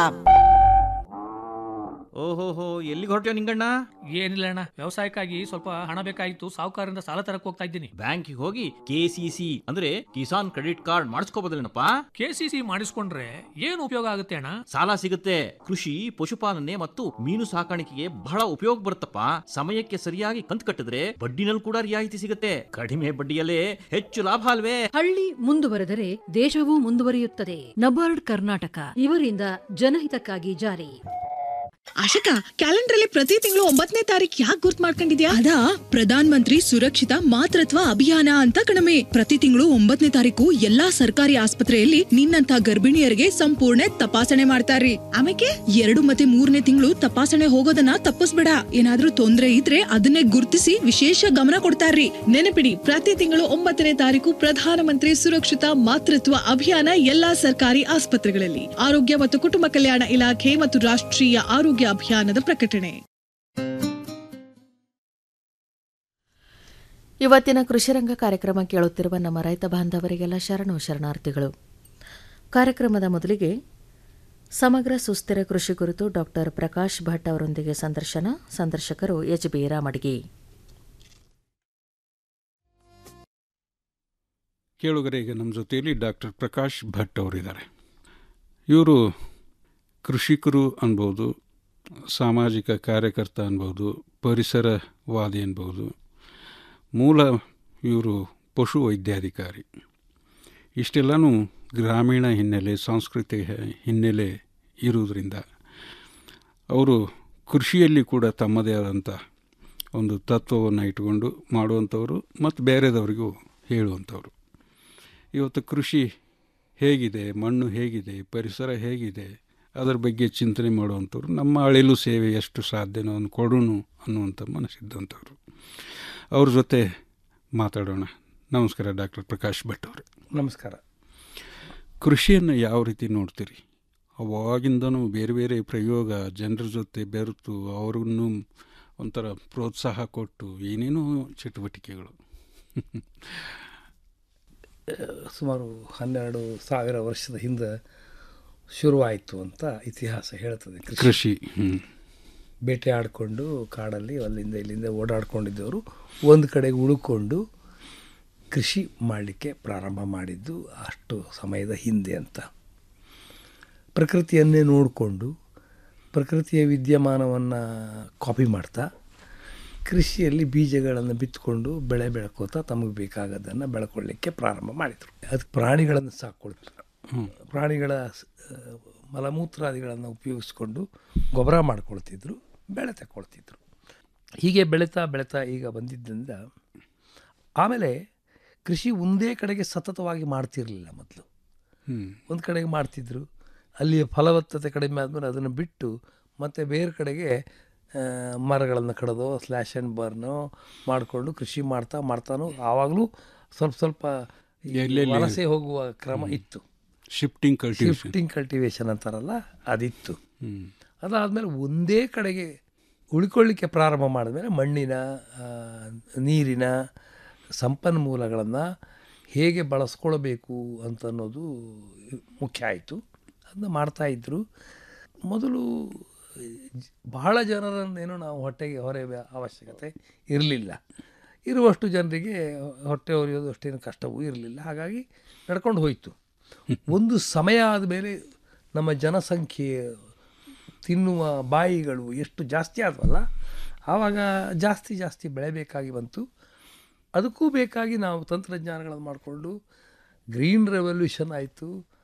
ಓಹೋಹೋ ಎಲ್ಲಿಗೆ ಹೊರಟ್ಯೋ ನಿಂಗಣ್ಣ ಏನಿಲ್ಲ ಅಣ್ಣ ವ್ಯವಸಾಯಕ್ಕಾಗಿ ಸ್ವಲ್ಪ ಹಣ ಬೇಕಾಗಿತ್ತು ಸಾಹುಕಾರರಿಂದ ಸಾಲ ತರಕ್ ಹೋಗ್ತಾ ಇದ್ದೀನಿ ಬ್ಯಾಂಕಿಗೆ ಹೋಗಿ ಕೆಸಿಸಿ ಅಂದ್ರೆ ಕಿಸಾನ್ ಕ್ರೆಡಿಟ್ ಕಾರ್ಡ್ ಮಾಡಿಸ್ಕೋಬೋದಲ್ಲೇನಪ್ಪ ಕೆಸಿಸಿ ಮಾಡಿಸ್ಕೊಂಡ್ರೆ ಏನು ಉಪಯೋಗ ಆಗುತ್ತೆ ಅಣ್ಣ ಸಾಲ ಸಿಗುತ್ತೆ ಕೃಷಿ ಪಶುಪಾಲನೆ ಮತ್ತು ಮೀನು ಸಾಕಾಣಿಕೆಗೆ ಬಹಳ ಉಪಯೋಗ ಬರುತ್ತಪ್ಪ ಸಮಯಕ್ಕೆ ಸರಿಯಾಗಿ ಕಂತು ಕಟ್ಟಿದ್ರೆ ಬಡ್ಡಿನಲ್ಲಿ ಕೂಡ ರಿಯಾಯಿತಿ ಸಿಗುತ್ತೆ ಕಡಿಮೆ ಬಡ್ಡಿಯಲ್ಲೇ ಹೆಚ್ಚು ಲಾಭ ಅಲ್ವೇ ಹಳ್ಳಿ ಮುಂದುವರೆದರೆ ದೇಶವೂ ಮುಂದುವರಿಯುತ್ತದೆ ನಬಾರ್ಡ್ ಕರ್ನಾಟಕ ಇವರಿಂದ ಜನಹಿತಕ್ಕಾಗಿ ಜಾರಿ ಆಶಿಕಾ ಕ್ಯಾಲೆಂಡರ್ ಅಲ್ಲಿ ಪ್ರತಿ ತಿಂಗಳು ಒಂಬತ್ತನೇ ತಾರೀಕು ಯಾಕೆ ಗುರ್ತ್ ಮಾಡ್ಕೊಂಡಿದ್ಯಾ ಅದಾ ಪ್ರಧಾನ್ ಮಂತ್ರಿ ಸುರಕ್ಷಿತ ಮಾತೃತ್ವ ಅಭಿಯಾನ ಅಂತ ಕಣಮೆ ಪ್ರತಿ ತಿಂಗಳು ಒಂಬತ್ತನೇ ತಾರೀಕು ಎಲ್ಲಾ ಸರ್ಕಾರಿ ಆಸ್ಪತ್ರೆಯಲ್ಲಿ ನಿನ್ನಂತ ಗರ್ಭಿಣಿಯರಿಗೆ ಸಂಪೂರ್ಣ ತಪಾಸಣೆ ಮಾಡ್ತಾರ್ರಿ ಆಮೇಲೆ ಎರಡು ಮತ್ತೆ ಮೂರನೇ ತಿಂಗಳು ತಪಾಸಣೆ ಹೋಗೋದನ್ನ ತಪ್ಪಿಸ್ಬೇಡ ಏನಾದ್ರೂ ತೊಂದ್ರೆ ಇದ್ರೆ ಅದನ್ನೇ ಗುರ್ತಿಸಿ ವಿಶೇಷ ಗಮನ ಕೊಡ್ತಾರ್ರಿ ನೆನಪಿಡಿ ಪ್ರತಿ ತಿಂಗಳು ಒಂಬತ್ತನೇ ತಾರೀಕು ಪ್ರಧಾನಮಂತ್ರಿ ಸುರಕ್ಷಿತ ಮಾತೃತ್ವ ಅಭಿಯಾನ ಎಲ್ಲಾ ಸರ್ಕಾರಿ ಆಸ್ಪತ್ರೆಗಳಲ್ಲಿ ಆರೋಗ್ಯ ಮತ್ತು ಕುಟುಂಬ ಕಲ್ಯಾಣ ಇಲಾಖೆ ಮತ್ತು ರಾಷ್ಟ್ರೀಯ ಆರೋಗ್ಯ ಅಭಿಯಾನದ ಪ್ರಕಟಣೆ ಇವತ್ತಿನ ಕೃಷಿರಂಗ ಕಾರ್ಯಕ್ರಮ ಕೇಳುತ್ತಿರುವ ನಮ್ಮ ರೈತ ಬಾಂಧವರಿಗೆಲ್ಲ ಶರಣು ಶರಣಾರ್ಥಿಗಳು ಕಾರ್ಯಕ್ರಮದ ಮೊದಲಿಗೆ ಸಮಗ್ರ ಸುಸ್ಥಿರ ಕೃಷಿ ಕುರಿತು ಡಾಕ್ಟರ್ ಪ್ರಕಾಶ್ ಭಟ್ ಅವರೊಂದಿಗೆ ಸಂದರ್ಶನ ಸಂದರ್ಶಕರು ಎಚ್ ಬಿ ರಾಮಡಿಗೆ ಕೇಳುಗರೆ ಈಗ ನಮ್ಮ ಜೊತೆಯಲ್ಲಿ ಡಾಕ್ಟರ್ ಪ್ರಕಾಶ್ ಭಟ್ ಅವರಿದ್ದಾರೆ ಇವರು ಕೃಷಿಕರು ಅನ್ಬೋದು ಸಾಮಾಜಿಕ ಕಾರ್ಯಕರ್ತ ಅನ್ಬೋದು ಪರಿಸರವಾದಿ ಅನ್ಬೋದು ಮೂಲ ಇವರು ಪಶು ವೈದ್ಯಾಧಿಕಾರಿ ಇಷ್ಟೆಲ್ಲನೂ ಗ್ರಾಮೀಣ ಹಿನ್ನೆಲೆ ಸಾಂಸ್ಕೃತಿಕ ಹಿನ್ನೆಲೆ ಇರುವುದರಿಂದ ಅವರು ಕೃಷಿಯಲ್ಲಿ ಕೂಡ ತಮ್ಮದೇ ಆದಂಥ ಒಂದು ತತ್ವವನ್ನು ಇಟ್ಕೊಂಡು ಮಾಡುವಂಥವ್ರು ಮತ್ತು ಬೇರೆದವರಿಗೂ ಹೇಳುವಂಥವ್ರು ಇವತ್ತು ಕೃಷಿ ಹೇಗಿದೆ ಮಣ್ಣು ಹೇಗಿದೆ ಪರಿಸರ ಹೇಗಿದೆ ಅದರ ಬಗ್ಗೆ ಚಿಂತನೆ ಮಾಡುವಂಥವ್ರು ನಮ್ಮ ಅಳಿಲು ಸೇವೆ ಎಷ್ಟು ಸಾಧ್ಯನೋ ಅದನ್ನು ಕೊಡೋಣ ಅನ್ನುವಂಥ ಮನಸ್ಸಿದ್ದಂಥವ್ರು ಅವ್ರ ಜೊತೆ ಮಾತಾಡೋಣ ನಮಸ್ಕಾರ ಡಾಕ್ಟರ್ ಪ್ರಕಾಶ್ ಭಟ್ ಅವರು ನಮಸ್ಕಾರ ಕೃಷಿಯನ್ನು ಯಾವ ರೀತಿ ನೋಡ್ತೀರಿ ಅವಾಗಿಂದನೂ ಬೇರೆ ಬೇರೆ ಪ್ರಯೋಗ ಜನರ ಜೊತೆ ಬೆರೆತು ಅವ್ರಿಗೂ ಒಂಥರ ಪ್ರೋತ್ಸಾಹ ಕೊಟ್ಟು ಏನೇನೋ ಚಟುವಟಿಕೆಗಳು ಸುಮಾರು ಹನ್ನೆರಡು ಸಾವಿರ ವರ್ಷದ ಹಿಂದೆ ಶುರುವಾಯಿತು ಅಂತ ಇತಿಹಾಸ ಹೇಳ್ತದೆ ಕೃಷಿ, ಹ್ಮ್. ಬೇಟೆ ಆಡಿಕೊಂಡು ಕಾಡಲ್ಲಿ ಅಲ್ಲಿಂದ ಇಲ್ಲಿಂದ ಓಡಾಡ್ಕೊಂಡಿದ್ದವರು ಒಂದು ಕಡೆಗೆ ಉಳ್ಕೊಂಡು ಕೃಷಿ ಮಾಡಲಿಕ್ಕೆ ಪ್ರಾರಂಭ ಮಾಡಿದ್ದು ಅಷ್ಟು ಸಮಯದ ಹಿಂದೆ ಅಂತ ಪ್ರಕೃತಿಯನ್ನೇ ನೋಡಿಕೊಂಡು ಪ್ರಕೃತಿಯ ವಿದ್ಯಮಾನವನ್ನು ಕಾಪಿ ಮಾಡ್ತಾ ಕೃಷಿಯಲ್ಲಿ ಬೀಜಗಳನ್ನು ಬಿತ್ತುಕೊಂಡು ಬೆಳೆ ಬೆಳ್ಕೋತಾ ತಮಗೆ ಬೇಕಾಗೋದನ್ನು ಬೆಳ್ಕೊಳ್ಳಿಕ್ಕೆ ಪ್ರಾರಂಭ ಮಾಡಿದರು ಅದು ಪ್ರಾಣಿಗಳನ್ನು ಸಾಕ್ಕೊಳ್ತಾರೆ ಪ್ರಾಣಿಗಳ ಸ- ಮಲಮೂತ್ರಾದಿಗಳನ್ನು ಉಪಯೋಗಿಸ್ಕೊಂಡು ಗೊಬ್ಬರ ಮಾಡ್ಕೊಳ್ತಿದ್ರು ಬೆಳೆ ತಗೊಳ್ತಿದ್ರು ಹೀಗೆ ಬೆಳೀತಾ ಬೆಳೀತಾ ಈಗ ಬಂದಿದ್ದರಿಂದ ಆಮೇಲೆ ಕೃಷಿ ಒಂದೇ ಕಡೆಗೆ ಸತತವಾಗಿ ಮಾಡ್ತಿರಲಿಲ್ಲ ಮೊದಲು ಹ್ಮ್. ಒಂದು ಕಡೆಗೆ ಮಾಡ್ತಿದ್ರು ಅಲ್ಲಿಯ ಫಲವತ್ತತೆ ಕಡಿಮೆ ಆದಮೇಲೆ ಅದನ್ನು ಬಿಟ್ಟು ಮತ್ತೆ ಬೇರೆ ಕಡೆಗೆ ಆ, ಮರಗಳನ್ನು ಕಡಿದೋ ಸ್ಲ್ಯಾಶ್ ಆ್ಯಂಡ್ ಬರ್ನೋ ಮಾಡಿಕೊಂಡು ಕೃಷಿ ಮಾಡ್ತಾ ಮಾಡ್ತಾನೋ ಆವಾಗಲೂ ಸ್ವಲ್ಪ ಸ್ವಲ್ಪ ಈ ಎಲ್ಲೆಲ್ಲಿ- ವಲಸೆ ಹೋಗುವ ಕ್ರಮ ಇತ್ತು ಶಿಫ್ಟಿಂಗ್ ಕಲ್ಟಿವೇಶನ್ ಶಿಫ್ಟಿಂಗ್ ಕಲ್ಟಿವೇಶನ್ ಅಂತಾರಲ್ಲ ಅದಿತ್ತು ಹ್ಮ್. ಅದಾದಮೇಲೆ ಒಂದೇ ಕಡೆಗೆ ಉಳ್ಕೊಳ್ಳಿಕ್ಕೆ ಪ್ರಾರಂಭ ಮಾಡಿದ್ಮೇಲೆ ಮಣ್ಣಿನ ಆ, ನೀರಿನ ಸಂಪನ್ಮೂಲಗಳನ್ನು ಹೇಗೆ ಬಳಸ್ಕೊಳ್ಬೇಕು ಅಂತ ಅನ್ನೋದು ಮುಖ್ಯ ಆಯಿತು ಅದನ್ನ ಮಾಡ್ತಾಯಿದ್ರು ಮೊದಲು ಜ- ಬಹಳ ಜನರನ್ನೇನು ನಾವು ಹೊಟ್ಟೆಗೆ ಹೊರೆಯುವ ಅವಶ್ಯಕತೆ ಇರಲಿಲ್ಲ ಇರುವಷ್ಟು ಜನರಿಗೆ ಹೊಟ್ಟೆ ಹೊರೆಯೋದು ಅಷ್ಟೇನು ಕಷ್ಟವೂ ಇರಲಿಲ್ಲ ಹಾಗಾಗಿ ನಡ್ಕೊಂಡು ಹೋಯಿತು ಒಂದು ಸಮಯ ಆದಮೇಲೆ ನಮ್ಮ ಜನಸಂಖ್ಯೆ ತಿನ್ನುವ ಬಾಯಿಗಳು ಎಷ್ಟು ಜಾಸ್ತಿ ಆದವಲ್ಲ ಆವಾಗ ಜಾಸ್ತಿ ಜಾಸ್ತಿ ಬೆಳೆಬೇಕಾಗಿ ಬಂತು ಅದಕ್ಕೂ ಬೇಕಾಗಿ ನಾವು ತಂತ್ರಜ್ಞಾನಗಳನ್ನು ಮಾಡಿಕೊಂಡು ಗ್ರೀನ್ ರೆವಲ್ಯೂಷನ್ ಆಯಿತು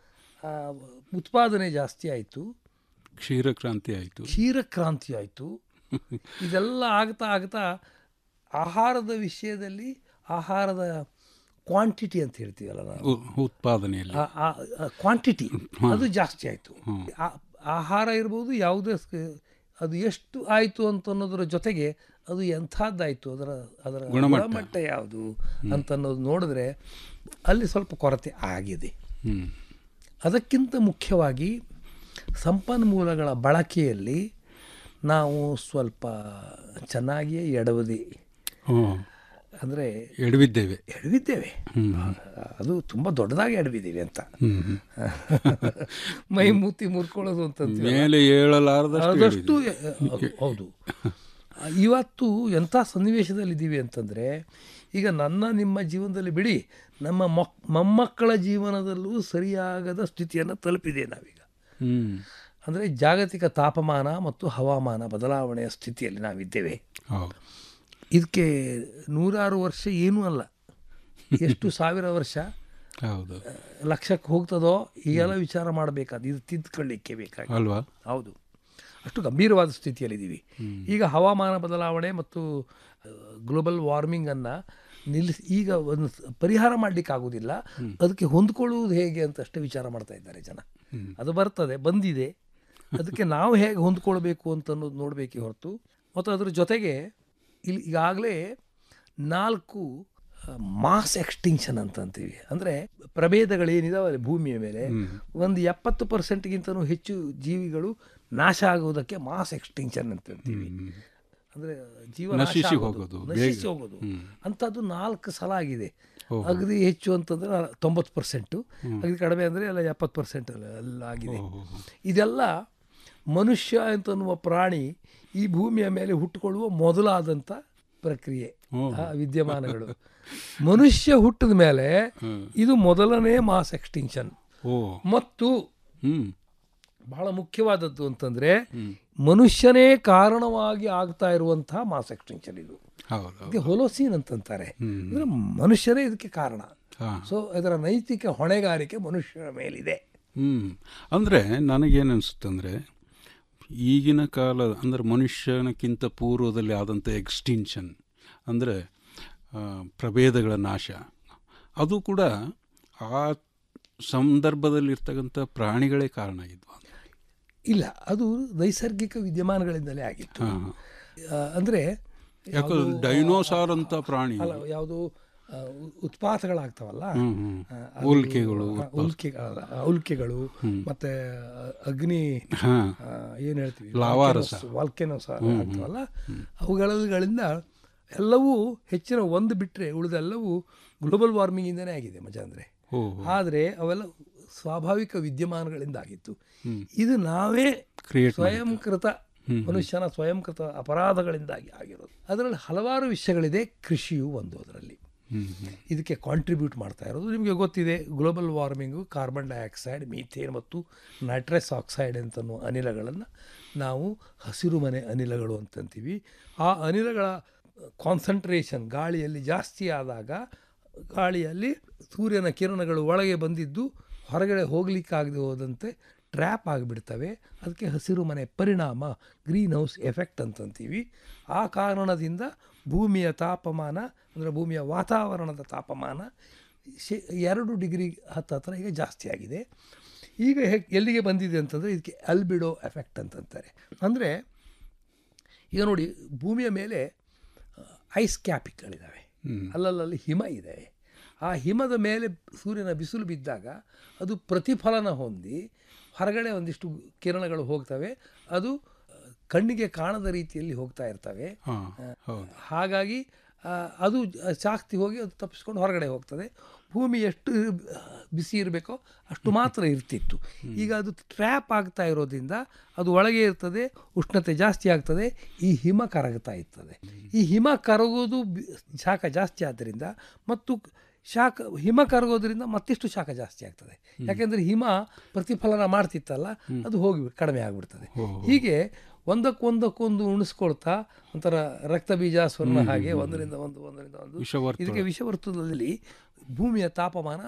ಉತ್ಪಾದನೆ ಜಾಸ್ತಿ ಆಯಿತು ಕ್ಷೀರಕ್ರಾಂತಿ ಆಯಿತು ಕ್ಷೀರಕ್ರಾಂತಿ ಆಯಿತು ಇದೆಲ್ಲ ಆಗ್ತಾ ಆಗ್ತಾ ಆಹಾರದ ವಿಷಯದಲ್ಲಿ ಆಹಾರದ ಕ್ವಾಂಟಿಟಿ ಅಂತ ಹೇಳ್ತೀವಲ್ಲ ನಾವು ಉ- ಉತ್ಪಾದನೆಯಲ್ಲಿ ಕ್ವಾಂಟಿಟಿ ಹಾ. ಅದು ಜಾಸ್ತಿ ಆಯಿತು ಹ್ಮ್. ಆಹಾರ ಇರ್ಬೋದು ಯಾವುದೇ ಸ- ಅದು ಎಷ್ಟು ಆಯಿತು ಅಂತ ಅನ್ನೋದರ ಜೊತೆಗೆ ಅದು ಎಂಥದ್ದಾಯಿತು ಅದರ ಅದರ ಗುಣಮಟ್ಟ. ಗುಣಮಟ್ಟ ಯಾವುದು ಅಂತ ಅನ್ನೋದು ನೋಡಿದ್ರೆ ಅಲ್ಲಿ ಸ್ವಲ್ಪ ಕೊರತೆ ಆಗಿದೆ ಹ್ಮ್. ಅದಕ್ಕಿಂತ ಮುಖ್ಯವಾಗಿ ಸಂಪನ್ಮೂಲಗಳ ಬಳಕೆಯಲ್ಲಿ ನಾವು ಸ್ವಲ್ಪ ಚೆನ್ನಾಗಿಯೇ ಎಡವದೆ ಹ್ಮ್. ಅಂದರೆ ಎಡವಿದ್ದೇವೆ ಎಡವಿದ್ದೇವೆ ಹ್ಮ್. ಅದು ತುಂಬ ದೊಡ್ಡದಾಗಿ ಎಡವಿದ್ದೀವಿ ಅಂತ ಹ್ಮ್, ಹ್ಮ್. ಮೈ ಮೂತಿ ಮುರ್ಕೊಳ್ಳೋದು ಅಂತಂತೀವಲ್ಲ. ಮೇಲೆ ಏಳಲಾರದಷ್ಟು ಆದಷ್ಟು ಎಡವಿದ್ದೀವಿ. ಹೌದು ಇವತ್ತು ಎಂಥ ಸನ್ನಿವೇಶದಲ್ಲಿದ್ದೀವಿ ಅಂತಂದರೆ ಈಗ ನನ್ನ ನಿಮ್ಮ ಜೀವನದಲ್ಲಿ ಬಿಡಿ ನಮ್ಮ ಮಕ್ ಮೊಮ್ಮಕ್ಕಳ ಜೀವನದಲ್ಲೂ ಸರಿಯಾಗದ ಸ್ಥಿತಿಯನ್ನು ತಲುಪಿದೆ ನಾವೀಗ ಹ್ಮ್. ಅಂದರೆ ಜಾಗತಿಕ ತಾಪಮಾನ ಮತ್ತು ಹವಾಮಾನ ಬದಲಾವಣೆಯ ಸ್ಥಿತಿಯಲ್ಲಿ ನಾವಿದ್ದೇವೆ ಹೌದು ಇದಕ್ಕೆ ನೂರಾರು ವರ್ಷ ಏನೂ ಅಲ್ಲ ಎಷ್ಟು ಸಾವಿರ ವರ್ಷ ಹೌದು ಲಕ್ಷಕ್ಕೆ ಹೋಗ್ತದೋ ಈಗೆಲ್ಲ ವಿಚಾರ ಮಾಡಬೇಕಾದ ಇದು ತಿದ್ದುಕೊಳ್ಳಿಕ್ಕೆ ಬೇಕಾಗಿ ಅಲ್ವಾ? ಹೌದು ಅಷ್ಟು ಗಂಭೀರವಾದ ಸ್ಥಿತಿಯಲ್ಲಿದ್ದೀವಿ ಈಗ ಹವಾಮಾನ ಬದಲಾವಣೆ ಮತ್ತು ಗ್ಲೋಬಲ್ ವಾರ್ಮಿಂಗನ್ನು ನಿಲ್ಲಿಸಿ ಈಗ ಒಂದು ಸ- ಪರಿಹಾರ ಮಾಡಲಿಕ್ಕೆ ಆಗೋದಿಲ್ಲ ಅದಕ್ಕೆ ಹೊಂದ್ಕೊಳ್ಳುವುದು ಹೇಗೆ ಅಂತ ಅಷ್ಟೇ ವಿಚಾರ ಮಾಡ್ತಾ ಇದ್ದಾರೆ ಜನ ಅದು ಬರ್ತದೆ ಬಂದಿದೆ ಅದಕ್ಕೆ ನಾವು ಹೇಗೆ ಹೊಂದ್ಕೊಳ್ಬೇಕು ಅಂತ ಅನ್ನೋದು ನೋಡಬೇಕೇ ಹೊರತು ಮತ್ತು ಅದ್ರ ಜೊತೆಗೆ ಇಲ್ಲಿ ಈಗಾಗಲೇ ನಾಲ್ಕು ಮಾಸ್ ಎಕ್ಸ್ಟಿಂಕ್ಷನ್ ಅಂತ ಅಂತೀವಿ ಅಂದರೆ ಪ್ರಭೇದಗಳೇನಿದಾವಲ್ಲ ಭೂಮಿಯ ಮೇಲೆ ಒಂದು ಎಪ್ಪತ್ತು ಪರ್ಸೆಂಟ್ಗಿಂತನೂ ಹೆಚ್ಚು ಜೀವಿಗಳು ನಾಶ ಆಗುವುದಕ್ಕೆ ಮಾಸ್ ಎಕ್ಸ್ಟಿಂಕ್ಷನ್ ಅಂತ ಅಂತೀವಿ ಅಂದರೆ ಜೀವ ನಾಶ ನಶಿಸಿ ಆಗೋದು, ಹೋಗೋದು, ನಶಿಸಿ ಬೇಗ. ಹೋಗೋದು ಹ್ಮ್. ಅಂಥದ್ದು ನಾಲ್ಕು ಸಲ ಆಗಿದೆ ಓಹೋ. ಅಗದಿ ಹೆಚ್ಚು ಅಂತಂದ್ರೆ ತೊಂಬತ್ತು ಪರ್ಸೆಂಟು ಹ್ಮ್. ಅಗದಿ ಕಡಿಮೆ ಅಂದರೆ ಎಲ್ಲ ಎಪ್ಪತ್ತು ಪರ್ಸೆಂಟ್ ಎಲ್ಲ ಆಗಿದೆ ಇದೆಲ್ಲ ಮನುಷ್ಯ ಅಂತನ್ನುವ ಪ್ರಾಣಿ ಈ ಭೂಮಿಯ ಮೇಲೆ ಹುಟ್ಟುಕೊಳ್ಳುವ ಮೊದಲಾದಂಥ ಪ್ರಕ್ರಿಯೆ ಆ ವಿದ್ಯಮಾನಗಳು ಮನುಷ್ಯ ಹುಟ್ಟಿದ ಮೇಲೆ ಇದು ಮೊದಲನೇ ಮಾಸ್ ಎಕ್ಸ್ಟಿಂಕ್ಷನ್ ಓ ಮತ್ತು ಹ್ಮ್ ಬಹಳ ಮುಖ್ಯವಾದದ್ದು ಅಂತಂದ್ರೆ ಮನುಷ್ಯನೇ ಕಾರಣವಾಗಿ ಆಗ್ತಾ ಇರುವಂತಹ ಮಾಸ್ ಎಕ್ಸ್ಟಿಂಕ್ಷನ್ ಇದು ಹೌದು ಇದಕ್ಕೆ ಹೊಲೋಸೀನ್ ಅಂತಂತಾರೆ ಅಂದ್ರೆ ಮನುಷ್ಯನೇ ಇದಕ್ಕೆ ಕಾರಣ ಹಾ. ಸೊ ಇದರ ನೈತಿಕ ಹೊಣೆಗಾರಿಕೆ ಮನುಷ್ಯರ ಮೇಲಿದೆ ಹ್ಮ್ ಅಂದರೆ ನನಗೇನು ಅನಿಸುತ್ತಂದರೆ ಈಗಿನ ಕಾಲ ಅಂದರೆ ಮನುಷ್ಯನಕ್ಕಿಂತ ಪೂರ್ವದಲ್ಲಿ ಆದಂಥ ಎಕ್ಸ್ಟಿನ್ಷನ್ ಅಂದರೆ ಪ್ರಭೇದಗಳ ನಾಶ ಅದು ಕೂಡ ಆ ಸಂದರ್ಭದಲ್ಲಿರ್ತಕ್ಕಂಥ ಪ್ರಾಣಿಗಳೇ ಕಾರಣ ಆಗಿದ್ವು ಇಲ್ಲ ಅದು ನೈಸರ್ಗಿಕ ವಿದ್ಯಮಾನಗಳಿಂದಲೇ ಆಗಿತ್ತು ಹಾ, ಹಾ. ಆ, ಅಂದ್ರೆ ಯಾಕಂದ್ರೆ ಯಾವ್ದು, ಡೈನೋಸಾರ್ ಅಂತ ಪ್ರಾಣಿ ಅಲ್ಲ ಯಾವುದು ಉತ್ಪಾತಗಳಾಗ್ತಾವಲ್ಲ ಹ್ಮ್, ಹ್ಮ್. ಆ, ಅದು- ಉಲ್ಕೆಗಳು, ಆ, ಉತ್ಪಾತ. ಉಲ್ಕೆ ಅಲ್ಲ, ಉಲ್ಕೆಗಳು ಹ್ಮ್. ಮತ್ತೆ ಅಗ್ನಿ ಹಾ. ಆ, ಏನ್ ಹೇಳ್ತೀವಿ ಲಾವಾರಸ. ವಾಲ್ಕೆನೋಸ್ ಹ್ಮ್, ಹ್ಮ್. ಆಗ್ತಾವಲ್ಲ ಅವುಗಳಿಂದ ಎಲ್ಲವೂ ಹೆಚ್ಚಿನ ಒಂದು ಬಿಟ್ಟರೆ ಉಳಿದೆಲ್ಲವೂ ಗ್ಲೋಬಲ್ ವಾರ್ಮಿಂಗಿಂದನೇ ಆಗಿದೆ ಮಜಾ ಅಂದರೆ ಓ, ಆದರೆ ಅವೆಲ್ಲ ಸ್ವಾಭಾವಿಕ ವಿದ್ಯಮಾನಗಳಿಂದ ಆಗಿತ್ತು ಹ್ಮ್. ಇದು ನಾವೇ Create ಸ್ವಯಂಕೃತ ಹ್ಮ್. ಮನುಷ್ಯನ ಸ್ವಯಂಕೃತ ಅಪರಾಧಗಳಿಂದಾಗಿ ಆಗಿರೋದು ಅದರಲ್ಲಿ ಹಲವಾರು ವಿಷಯಗಳಿದೆ ಕೃಷಿಯು ಒಂದು ಅದರಲ್ಲಿ ಹ್ಮ್, ಹ್ಮ್. ಇದಕ್ಕೆ ಕಾಂಟ್ರಿಬ್ಯೂಟ್ ಮಾಡ್ತಾ ಇರೋದು ನಿಮಗೆ ಗೊತ್ತಿದೆ global warming carbon dioxide methane ಮತ್ತು ನೈಟ್ರಸ್ ಆಕ್ಸೈಡ್ ಅಂತನೋ ಅನಿಲಗಳನ್ನು ನಾವು ಹಸಿರು ಮನೆ ಅನಿಲಗಳು ಅಂತಂತೀವಿ ಆ ಅನಿಲಗಳ ಕಾನ್ಸಂಟ್ರೇಷನ್ ಗಾಳಿಯಲ್ಲಿ ಜಾಸ್ತಿ ಆದಾಗ ಗಾಳಿಯಲ್ಲಿ ಸೂರ್ಯನ ಕಿರಣಗಳು ಒಳಗೆ ಬಂದಿದ್ದು ಹೊರಗಡೆ ಹೋಗ್ಲಿಕ್ಕಾಗದೆ ಹೋದಂತೆ ಟ್ರ್ಯಾಪ್ ಆಗಿಬಿಡ್ತವೆ ಅದಕ್ಕೆ ಹಸಿರು ಮನೆ ಪರಿಣಾಮ ಗ್ರೀನ್ ಹೌಸ್ ಎಫೆಕ್ಟ್ ಅಂತಂತೀವಿ ಆ ಕಾರಣದಿಂದ ಭೂಮಿಯ ತಾಪಮಾನ ಅಂದರೆ ಭೂಮಿಯ ವಾತಾವರಣದ ತಾಪಮಾನ ಶೇ ಎರಡು ಡಿಗ್ರಿ ಹತ್ತತ್ರ ಈಗ ಜಾಸ್ತಿ ಆಗಿದೆ ಈಗ ಹೆ ಎಲ್ಲಿಗೆ ಬಂದಿದೆ ಅಂತಂದರೆ ಇದಕ್ಕೆ ಅಲ್ಬಿಡೋ ಎಫೆಕ್ಟ್ ಅಂತಂತಾರೆ ಅಂದರೆ ಈಗ ನೋಡಿ ಭೂಮಿಯ ಮೇಲೆ ಐಸ್ ಕ್ಯಾಪಿಗಳಿದ್ದಾವೆ ಅಲ್ಲಲ್ಲಿ ಹಿಮ ಇದೆ ಆ ಹಿಮದ ಮೇಲೆ ಸೂರ್ಯನ ಬಿಸಿಲು ಬಿದ್ದಾಗ ಅದು ಪ್ರತಿಫಲನ ಹೊಂದಿ ಹೊರಗಡೆ ಒಂದಿಷ್ಟು ಕಿರಣಗಳು ಹೋಗ್ತವೆ ಅದು ಆ, ಕಣ್ಣಿಗೆ ಕಾಣದ ರೀತಿಯಲ್ಲಿ ಹೋಗ್ತಾ ಇರ್ತವೆ ಹಾ, ಆ, ಹೌದು. ಹಾಗಾಗಿ ಆ, ಅದು ಜಾಸ್ತಿ ಹೋಗಿ ಅದು ತಪ್ಪಿಸ್ಕೊಂಡು ಹೊರಗಡೆ ಹೋಗ್ತದೆ ಭೂಮಿ ಎಷ್ಟು ಬಿಸಿ ಇರಬೇಕೋ ಅಷ್ಟು ಮಾತ್ರ ಇರ್ತಿತ್ತು ಈಗ ಅದು ಟ್ರ್ಯಾಪ್ ಆಗ್ತಾ ಇರೋದ್ರಿಂದ ಅದು ಒಳಗೆ ಇರ್ತದೆ ಉಷ್ಣತೆ ಜಾಸ್ತಿ ಆಗ್ತದೆ ಈ ಹಿಮ ಕರಗ್ತಾ ಇರ್ತದೆ ಈ ಹಿಮ ಕರಗೋದು ಬಿ- ಶಾಖ ಜಾಸ್ತಿ ಆದ್ದರಿಂದ ಮತ್ತು ಶಾಖ ಹಿಮ ಕರಗೋದ್ರಿಂದ ಮತ್ತಿಷ್ಟು ಶಾಖ ಜಾಸ್ತಿ ಆಗ್ತದೆ ಯಾಕೆಂದರೆ ಹಿಮ ಪ್ರತಿಫಲನ ಮಾಡ್ತಿತ್ತಲ್ಲ ಅದು ಹೋಗಿ ಕಡಿಮೆ ಆಗಿಬಿಡ್ತದೆ ಹೀಗೆ ಒಂದಕ್ಕೊಂದಕ್ಕೊಂದು ಉಣಿಸ್ಕೊಳ್ತಾ ಒಂಥರ ರಕ್ತ ಬೀಜ ಸ್ವರ್ಣ ಹ್ಮ್, ಹಾಗೆ ಹ್ಮ್, ಒಂದರಿಂದ ಒಂದು ಒಂದರಿಂದ ಒಂದು ವಿಷವರ್ತುಲ. ಇದಕ್ಕೆ ವಿಷವರ್ತುಲದಲ್ಲಿ ಭೂಮಿಯ ತಾಪಮಾನ